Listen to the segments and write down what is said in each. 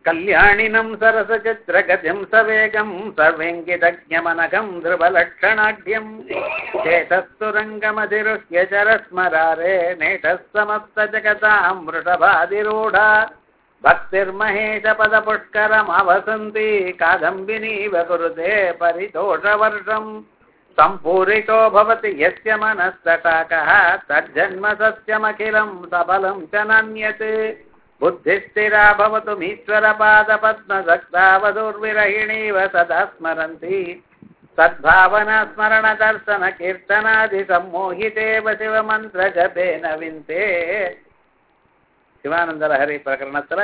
கல்யாணினம் சரசச்சித்திரகதிம் சவேகம் சர்வேங்கிதஜமனகம் திருவலட்சணாட்யம் சேதஸ்துரங்கமதிருஹ்ய சரஸ்மராரே நேட்டஸ்தமஸ்த ஜகதாம் ரிஷபாதிரூடா பக்திர்மகேஷ பத புஷ்கரமவசந்தி காதம்பினீவ குருதே பரிதோஷவர்ஷம் सम्पूरितो भवति यस्य मनस्तटाकः तज्जन्म सत्यमखिलं सबलं च नान्यत् बुद्धिस्थिरा भवतुमीश्वरपादपद्मसक्तावधुर्विरहिणीव सदा स्मरन्ति सद्भावनास्मरणदर्शनकीर्तनादिसम्मोहितेव शिवमन्त्रजपेन विन्ते சிவானந்தலஹரி பிரகரணத்துல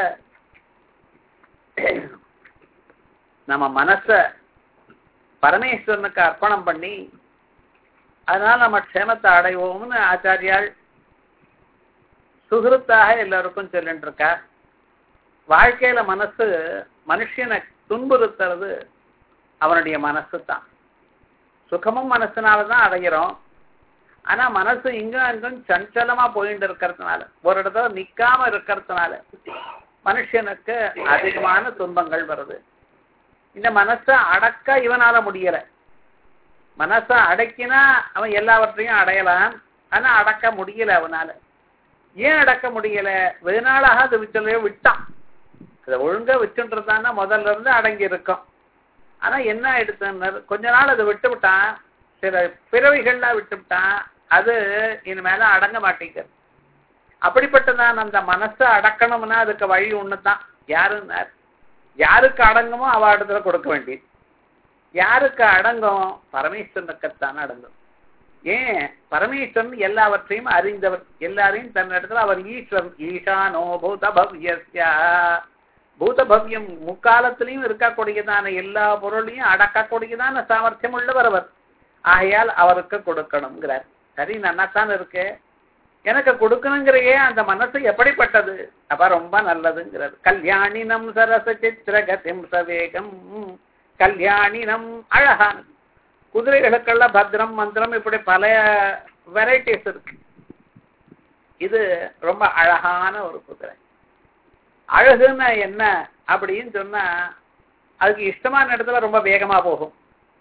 நம்ம மனச பரமேஸ்வரனுக்கு அர்ப்பணம் பண்ணி அதனால நம்ம க்ஷேமத்தை அடைவோம்னு ஆச்சாரியால் சுகிருத்தாக எல்லாருக்கும் சொல்லிட்டு இருக்கா வாழ்க்கையில மனசு மனுஷனை துன்புறுத்துறது அவனுடைய மனசு தான் சுகமும் மனசுனாலதான் அடைகிறோம் ஆனா மனசு இங்கும் அங்கும் சஞ்சலமா போயிட்டு இருக்கிறதுனால ஒரு இடத்துல நிக்காம இருக்கிறதுனால மனுஷனுக்கு அதிகமான துன்பங்கள் வருது இந்த மனசை அடக்க இவனால முடியல மனசை அடக்கினா அவன் எல்லாவற்றையும் அடையலாம் ஆனா அடக்க முடியல அவனால ஏன் அடக்க முடியல வெகுநாளாக அது விச்சலையோ விட்டான் அதை ஒழுங்கா வச்சுன்றதான்னா முதல்ல இருந்து அடங்கி இருக்கும் ஆனா என்ன எடுத்து கொஞ்ச நாள் அதை விட்டு விட்டான் சில பிறவிகள்லாம் விட்டு விட்டான் அது இனிமேல அடங்க மாட்டேங்குது அப்படிப்பட்டதான் அந்த மனசை அடக்கணும்னா அதுக்கு வழி ஒண்ணுதான் யாருன்னார் யாருக்கு அடங்குமோ அவ இடத்துல கொடுக்க வேண்டியது யாருக்கு அடங்கும் பரமேஸ்வரனுக்குத்தான் அடங்கும் ஏன் பரமேஸ்வரன் எல்லாவற்றையும் அறிந்தவர் எல்லாரையும் தன்னிடத்துல அவர் ஈஸ்வரன் ஈசானோ பூத பவ்யஸ்யா பூத பவ்யம் முக்காலத்திலையும் இருக்கக்கூடியதான எல்லா பொருளையும் அடக்கக்கூடியதான சாமர்த்தியம் உள்ளவர் அவர் ஆகையால் அவருக்கு கொடுக்கணுங்கிறார் சரி நன்னாத்தான் இருக்கு எனக்கு கொடுக்கணுங்கிறையே அந்த மனசு எப்படிப்பட்டது அப்ப ரொம்ப நல்லதுங்கிறது கல்யாணினம் சரச சித்திரகதிம் சவேகம் கல்யாணினம் அழகானது குதிரைகளுக்கெல்லாம் பத்ரம் மந்திரம் இப்படி பல வெரைட்டிஸ் இருக்கு இது ரொம்ப அழகான ஒரு குதிரை அழகுன்னா என்ன அப்படின்னு சொன்னா அதுக்கு இஷ்டமான இடத்துல ரொம்ப வேகமா போகும்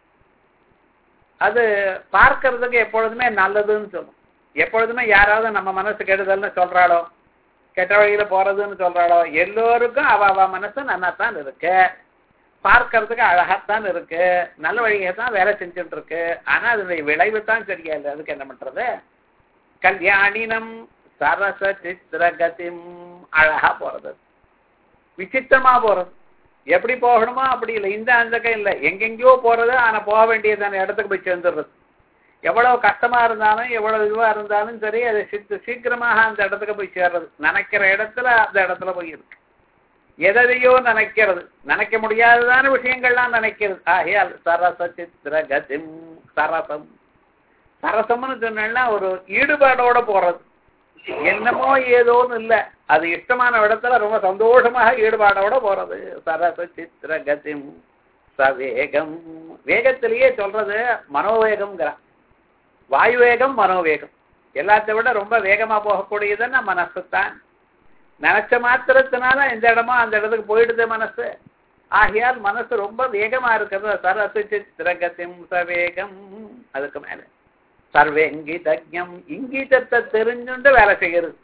அது பார்க்கறதுக்கு எப்பொழுதுமே நல்லதுன்னு சொல்லும் எப்பொழுதுமே யாராவது நம்ம மனசு கெடுதல்னு சொல்றாளோ கெட்ட வழியில போறதுன்னு சொல்றாளோ எல்லோருக்கும் அவ அவ மனசு நன்னாத்தான் இருக்கு பார்க்கறதுக்கு அழகாத்தான் இருக்கு நல்ல வழியை தான் வேலை செஞ்சுட்டு இருக்கு ஆனா அதனுடைய விளைவு தான் சரியா இல்லை அதுக்கு என்ன பண்றது கல்யாணினம் சரச சித்திரகதிம் அழகா போறது விசித்திரமா போறது எப்படி போகணுமோ அப்படி இல்லை இந்த அந்த கை இல்லை எங்கெங்கயோ போறது ஆனா போக வேண்டியதான இடத்துக்கு போய் சேர்ந்துடுறது எவ்வளவு கஷ்டமா இருந்தாலும் எவ்வளவு இதுவா இருந்தாலும் சரி அது சீக்கிரமாக அந்த இடத்துக்கு போய் சேர்றது நினைக்கிற இடத்துல அந்த இடத்துல போய் இருக்கு எதையோ நினைக்கிறது நினைக்க முடியாததான விஷயங்கள்லாம் நினைக்கிறது ஆகையால் சரச சித்திர கதிம் சரசம் சரசம்னு சொன்னா ஒரு ஈடுபாடோட போறது என்னமோ ஏதோன்னு இல்லை அது இஷ்டமான இடத்துல ரொம்ப சந்தோஷமாக ஈடுபாடோட போறது சரச சித்திர கதிம் சவேகம் வேகத்திலேயே சொல்றது மனோவேகம்ங்கிறான் வாயுவேகம் மனோவேகம் எல்லாத்தை விட ரொம்ப வேகமா போகக்கூடியதுன்னா மனசு தான் நினைச்ச மாத்திரத்தினால இந்த இடமோ அந்த இடத்துக்கு போயிடுது மனசு ஆகையால் மனசு ரொம்ப வேகமா இருக்கிறது சரசு சித்திரகத்திம் சவேகம் அதுக்கு மேல சர்வேங்கிதஜம் இங்கீதத்தை தெரிஞ்சுண்டு வேலை செய்கிறது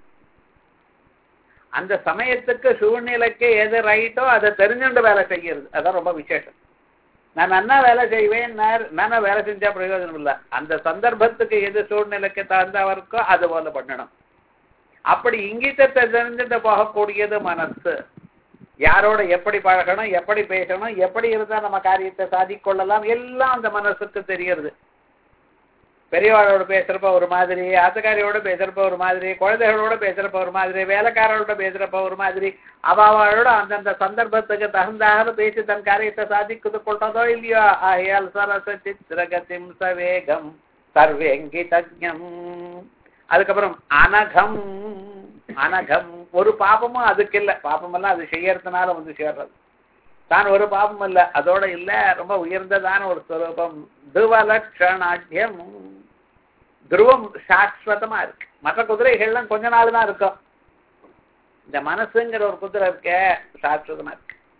அந்த சமயத்துக்கு சூழ்நிலைக்கு எது ரைட்டோ அதை தெரிஞ்சுண்டு வேலை செய்கிறது அதான் ரொம்ப விசேஷம் நான் நன்னா வேலை செய்வேன் நானா வேலை செஞ்சா பிரயோஜனம் இல்லை அந்த சந்தர்ப்பத்துக்கு எது சூழ்நிலைக்கு தகுந்தவருக்கோ அது போல பண்ணணும் அப்படி இங்கிதத்தை தெரிஞ்சுட்டு போகக்கூடியது மனசு யாரோட எப்படி பழகணும் எப்படி பேசணும் எப்படி இருந்தா நம்ம காரியத்தை சாதிக்கொள்ளலாம் எல்லாம் அந்த மனசுக்கு தெரியறது பெரியவாளோட பேசுறப்ப ஒரு மாதிரி ஆத்துக்காரியோட பேசுறப்ப ஒரு மாதிரி குழந்தைகளோட பேசுறப்ப ஒரு மாதிரி வேலைக்காரரோட பேசுறப்ப ஒரு மாதிரி அவாவோட அந்தந்த சந்தர்ப்பத்துக்கு தகுந்தாக பேசி தன் காரியத்தை சாதிக்குது கொள்றதோ இல்லையோ ஆயால் சரச சித்திரகதிம் சவேகம் சர்வேங்கி தஜம் அதுக்கப்புறம் அனகம் அனகம் ஒரு பாபமும் அதுக்கு இல்லை பாபமெல்லாம் அது செய்யறதுனால வந்து சேர்றது தான் ஒரு பாபம் இல்லை அதோட இல்ல ரொம்ப உயர்ந்ததான ஒரு ஸ்வரூபம் துவலட்சணாட்யம் துருவம் சாஸ்வதமா இருக்கு மற்ற குதிரைகள்லாம் கொஞ்ச நாள் தான் இருக்கும் இந்த மனசுங்கிற ஒரு குதிரை இருக்க சாஸ்வதமா இருக்கு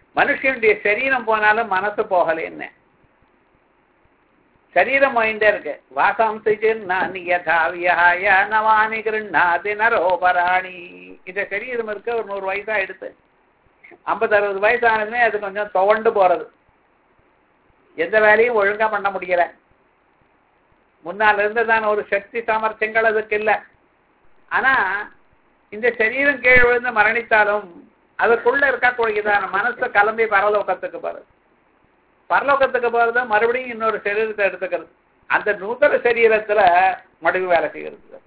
மனுஷனுடைய சரீரம் போனாலும் மனசு போகலேன்னு சரீரம் வாங்கிட்டே இருக்கு வாசாம்சி சின்னானி யதா வியாய நவானி கிருண்ணாதி நரோபராணி இந்த சரீரம் இருக்க ஒரு நூறு வயசா எடுத்து ஐம்பது அறுபது வயசு ஆனதுமே அது கொஞ்சம் துவண்டு போறது எந்த வேலையும் ஒழுங்கா பண்ண முடியல முன்னால இருந்ததான ஒரு சக்தி சாமர்த்தியங்கள் அதுக்கு இல்லை ஆனா இந்த சரீரம் கீழ் விழுந்து மரணித்தாலும் அதுக்குள்ள இருக்கக்கூடியதான மனசு கிளம்பி பரலோகத்துக்கு போறது பரலோகத்துக்கு போறது மறுபடியும் இன்னொரு சரீரத்தை எடுத்துக்கிறது அந்த நூத்தன சரீரத்துல மறுபடியும் வேலை செய்கிறது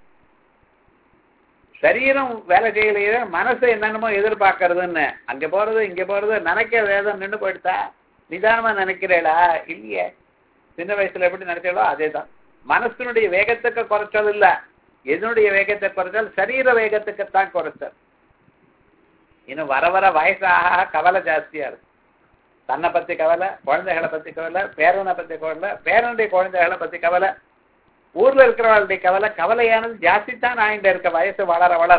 சரீரம் வேலை செய்யலையே மனசு என்னென்னமோ எதிர்பார்க்கறதுன்னு அங்க போறது இங்க போறது நினைக்க வேதம் நின்று போயிடுதா நிதானமா நினைக்கிறேளா இல்லையே சின்ன வயசுல எப்படி நினைச்சாலோ அதே தான் மனசினுடைய வேகத்துக்கு குறைச்சல் இல்ல எதனுடைய வேகத்தை குறைச்சல் சரீர வேகத்துக்குத்தான் குறைச்சல் இன்னும் வர வர வயசாக கவலை ஜாஸ்தியா இருக்கு தன்னை பத்தி கவலை குழந்தைகளை பத்தி கவலை பேரனை பத்தி கவலை பேரனுடைய குழந்தைகளை பத்தி கவலை ஊர்ல இருக்கிறவர்களுடைய கவலை கவலையானது ஜாஸ்தி தான் ஆயிட்டு இருக்க வயசு வளர வளர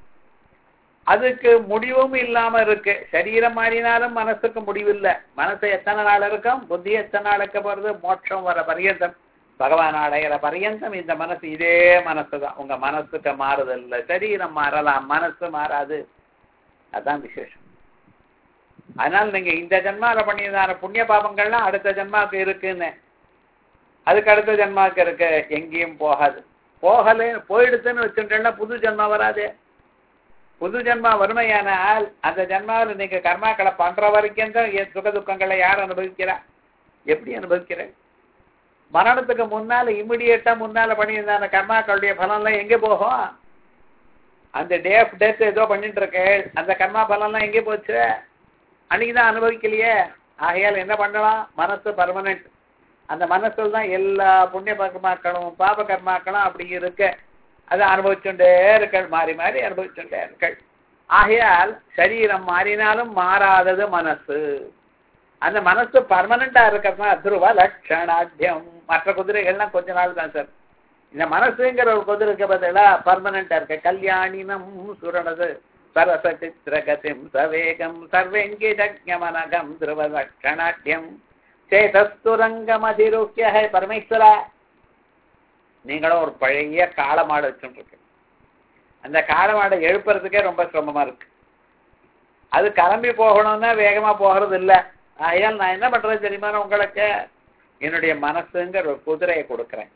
அதுக்கு முடிவும் இல்லாம இருக்கு சரீரம் மாறினாலும் மனசுக்கு முடிவு இல்லை மனசு எத்தனை நாள் இருக்கும் புத்தி எத்தனை நாள் இருக்க போறது மோட்சம் வர பரியந்தம் பகவான் அடையிற பரியந்தம் இந்த மனசு இதே மனசு தான் உங்க மனசுக்கு மாறுதல் இல்லை சரீரம் மாறலாம் மனசு மாறாது அதான் விசேஷம் அதனால நீங்க இந்த ஜென்மால பண்ணியதான புண்ணிய பாபங்கள்லாம் அடுத்த ஜென்மாவுக்கு இருக்குன்னு அதுக்கு அடுத்த ஜென்மாவுக்கு இருக்கு எங்கேயும் போகாது போகல போயிடுத்துன்னு வச்சுட்டேன்னா புது ஜென்மா வராதே புது ஜென்மா வறுமையானால் அந்த ஜென்மாவில் நீங்க கர்மாக்களை பண்ற வரைக்கும் தான் என் சுக துக்கங்களை யார் அனுபவிக்கிறா எப்படி அனுபவிக்கிற மரணத்துக்கு முன்னால இமிடியேட்டா முன்னால பண்ணியிருந்த அந்த கர்மாக்களுடைய பலன்லாம் எங்க போகும் அந்த டே ஆஃப் டெத் ஏதோ பண்ணிட்டு இருக்கு அந்த கர்மா பலன்லாம் எங்கே போச்சு அன்னைக்கு தான் அனுபவிக்கலையே ஆகையால் என்ன பண்ணலாம் மனசு பர்மனெண்ட் அந்த மனசுல தான் எல்லா புண்ணிய கர்மாக்களும் பாப கர்மாக்களும் அப்படி இருக்கு அதை அனுபவிச்சுட்டே இருக்கள் மாறி மாறி அனுபவிச்சுட்டே இருக்கள் ஆகையால் சரீரம் மாறினாலும் மாறாதது மனசு அந்த மனசு பர்மனண்டா இருக்கிறதுனா துருவ லட்சணாத்தியம் மற்ற குதிரைகள்லாம் கொஞ்ச நாள் தான் சார் இந்த மனசுங்கிற ஒரு குதிரைக்கு பதிலா பர்மனண்டா இருக்கு கல்யாணினம் சுரணது சரச சித்திரகதிம் சவேகம் சர்வெங்கிதமனகம் துருவ லட்சணாத்தியம் சேதஸ்துரங்கமதிருக்கிய ஹே பரமேஸ்வரா நீங்களும் ஒரு பழைய காளமாடு வச்சுட்டு அந்த காளமாடை எழுப்புறதுக்கே ரொம்ப சிரமமா இருக்கு அது கிளம்பி போகணும்னா வேகமா போகிறது இல்ல ஆகையால் நான் என்ன பண்றது தெரியுமா உங்களுக்கு என்னுடைய மனசுங்கிற ஒரு குதிரையை கொடுக்குறேன்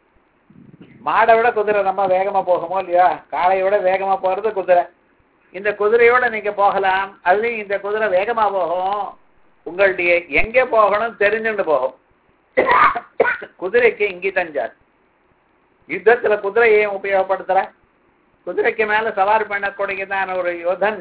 மாடை விட குதிரை நம்ம வேகமா போகுமோ இல்லையா காளையை விட வேகமா போறது குதிரை இந்த குதிரையோட நீங்க போகலாம் அதுலயும் இந்த குதிரை வேகமா போகும் உங்களுடைய எங்க போகணும் தெரிஞ்சுட்டு போகும் குதிரைக்கு இங்கிதம் ஜாஸ்தி யுத்தத்துல குதிரையை உபயோகப்படுத்துற குதிரைக்கு மேல சவாரி பண்ணக்கூடியதான ஒரு யோதன்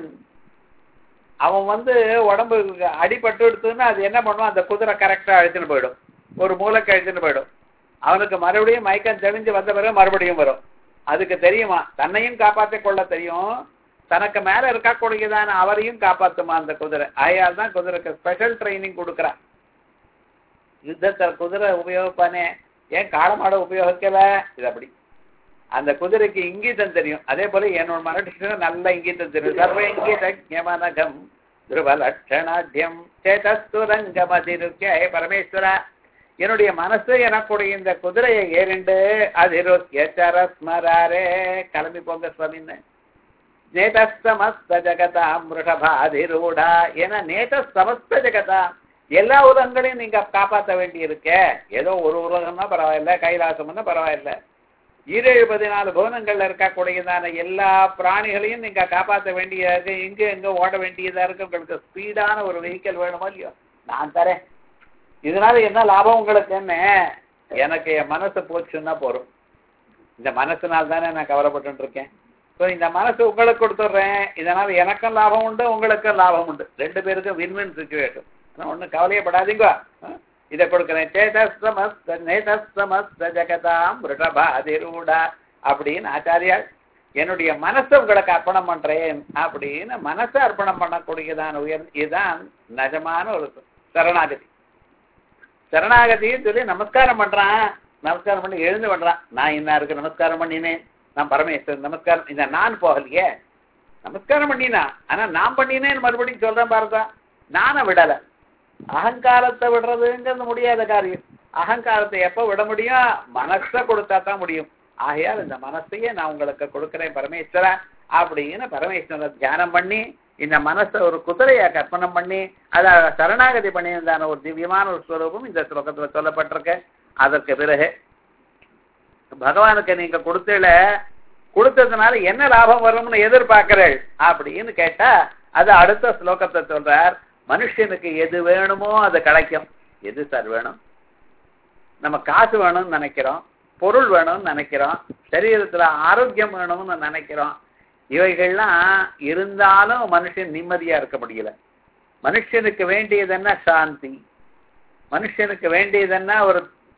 அவன் வந்து உடம்பு அடிபட்டு எடுத்துன்னா அது என்ன பண்ணுவான் அந்த குதிரை கரெக்டா அழைச்சிட்டு போயிடும் ஒரு மூளைக்கு அழைச்சிட்டு போயிடும் அவனுக்கு மறுபடியும் மயக்கம் தெளிஞ்சு வந்த பிறகு மறுபடியும் வரும் அதுக்கு தெரியுமா தன்னையும் காப்பாற்றிக் கொள்ள தெரியும் தனக்கு மேல இருக்கக்கூடியதான அவரையும் காப்பாத்துமா அந்த குதிரை ஆயால் தான் குதிரைக்கு ஸ்பெஷல் ட்ரைனிங் கொடுக்குறான் யுத்தத்தில் குதிரை உபயோகிப்பானே ஏன் காளமாட உபயோகிக்கல இது அப்படி அந்த குதிரைக்கு இங்கீதம் தெரியும் அதே போல என்னோட மரட்டுக்கு நல்ல இங்கீதம் தெரியும் சர்வ இங்கீத ஞமனகம் துருவ லட்சணாத்தியம் சேதஸ்துரங்கமதிருக்கே பரமேஸ்வரா என்னுடைய மனசு எனக்குடைய இந்த குதிரையை ஏறிண்டு அதிருக்கிய சரஸ்மராரே கிளம்பி போங்க சுவாமின்னு நேதஸ்தமஸ்த ஜகதாம் ரிஷபாதிரூடா ஏன்னா நேத சமஸ்த ஜகதாம் எல்லா உலகங்களையும் நீங்க காப்பாற்ற வேண்டி இருக்க ஏதோ ஒரு உலகம்னா பரவாயில்ல கைலாசம்னா பரவாயில்ல ஈரேழு பதினாலு புவனங்கள்ல இருக்கக்கூடியதான எல்லா பிராணிகளையும் நீங்க காப்பாற்ற வேண்டியதா இருக்கு இங்க எங்க ஓட வேண்டியதா இருக்கு உங்களுக்கு ஸ்பீடான ஒரு வெஹிக்கல் வேணுமோ இல்லையோ நான் தரேன் இதனால என்ன லாபம் உங்களுக்கு என்ன எனக்கு என் மனசு போச்சுன்னா போறோம் இந்த மனசுனால தானே நான் கவலைப்பட்டு இருக்கேன் ஸோ இந்த மனசு உங்களுக்கு கொடுத்துட்றேன் இதனால எனக்கும் லாபம் உண்டு உங்களுக்கும் லாபம் உண்டு ரெண்டு பேருக்கும் வின்வின் சுச்சுவேஷன் ஆனால் ஒன்றும் கவலையப்படாதீங்க இதை கொடுக்குறேன் சேதஸ்தமஸ்த நேதஸ்தமஸ்த ஜெகதாம் ரிஷபாதிரூடா அப்படின்னு ஆச்சாரியால் என்னுடைய மனசை உங்களுக்கு அர்ப்பணம் பண்றேன் அப்படின்னு மனசை அர்ப்பணம் பண்ணக்கூடியதான உயர் இதுதான் நிஜமான ஒரு சரணாகதி சரணாகதின்னு சொல்லி நமஸ்காரம் பண்றான் நமஸ்காரம் பண்ணி எழுந்து பண்றான் நான் இன்னாருக்கு நமஸ்காரம் பண்ணினேன் நான் பரமேஸ்வரன் நமஸ்காரம் இந்த நான் போகலையே நமஸ்காரம் பண்ணினா ஆனா நான் பண்ணினேன்னு மறுபடியும் சொல்றேன் பாருதா நானை விடல அகங்காரத்தை விடுறதுங்கிறது முடியாத காரியம் அகங்காரத்தை எப்ப விட முடியும் மனசை கொடுத்தா தான் முடியும் ஆகையால் இந்த மனசையே நான் உங்களுக்கு கொடுக்கிறேன் பரமேஸ்வரா அப்படின்னு பரமேஸ்வரனை தியானம் பண்ணி இந்த மனசை ஒரு குதிரையா கற்பனம் பண்ணி அதை சரணாகதி பண்ணியிருந்தான ஒரு திவ்யமான ஒரு ஸ்வரூபம் இந்த ஸ்லோகத்துல சொல்லப்பட்டிருக்கு அதற்கு பிறகு பகவானுக்கு நீங்க கொடுத்தல கொடுத்ததுனால என்ன லாபம் வரும்னு எதிர்பார்க்கிறேள் அப்படின்னு கேட்டா அது அடுத்த ஸ்லோகத்தை சொல்றார் மனுஷனுக்கு எது வேணுமோ அது கிடைக்கும் எது சார் வேணும் நம்ம காசு வேணும்னு நினைக்கிறோம் பொருள் வேணும்னு நினைக்கிறோம் சரீரத்துல ஆரோக்கியம் வேணும்னு நினைக்கிறோம் இவைகள்லாம் இருந்தாலும் மனுஷன் நிம்மதியா இருக்க முடியல மனுஷனுக்கு வேண்டியது என்ன சாந்தி மனுஷனுக்கு வேண்டியது என்ன ஒரு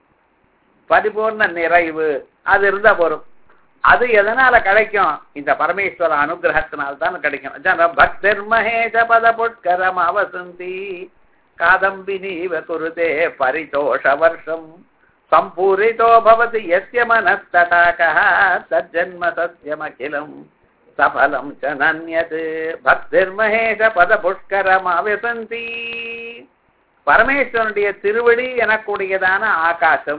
பரிபூர்ண நிறைவு அது இருந்தா போரும் அது எதனால கிடைக்கும் இந்த பரமேஸ்வர அனுகிரகத்தினால் தான் கிடைக்கும் ஜன பக்தர் மகேஷ பத புட்கரம் அவசந்தி காதம்பினீவ குருதே பரிதோஷ வருஷம் சம்பூரிதோ பவதி யஸ்ய மனஸ்தடாகः தஜ்ஜன்ம சத்யமகிலம் சபலம் ச நன்யத் பக்திர்மகேஷ பத புஷ்கரம் அவசந்தி பரமேஸ்வரனுடைய திருவடி எனக்கூடியதான ஆகாசம்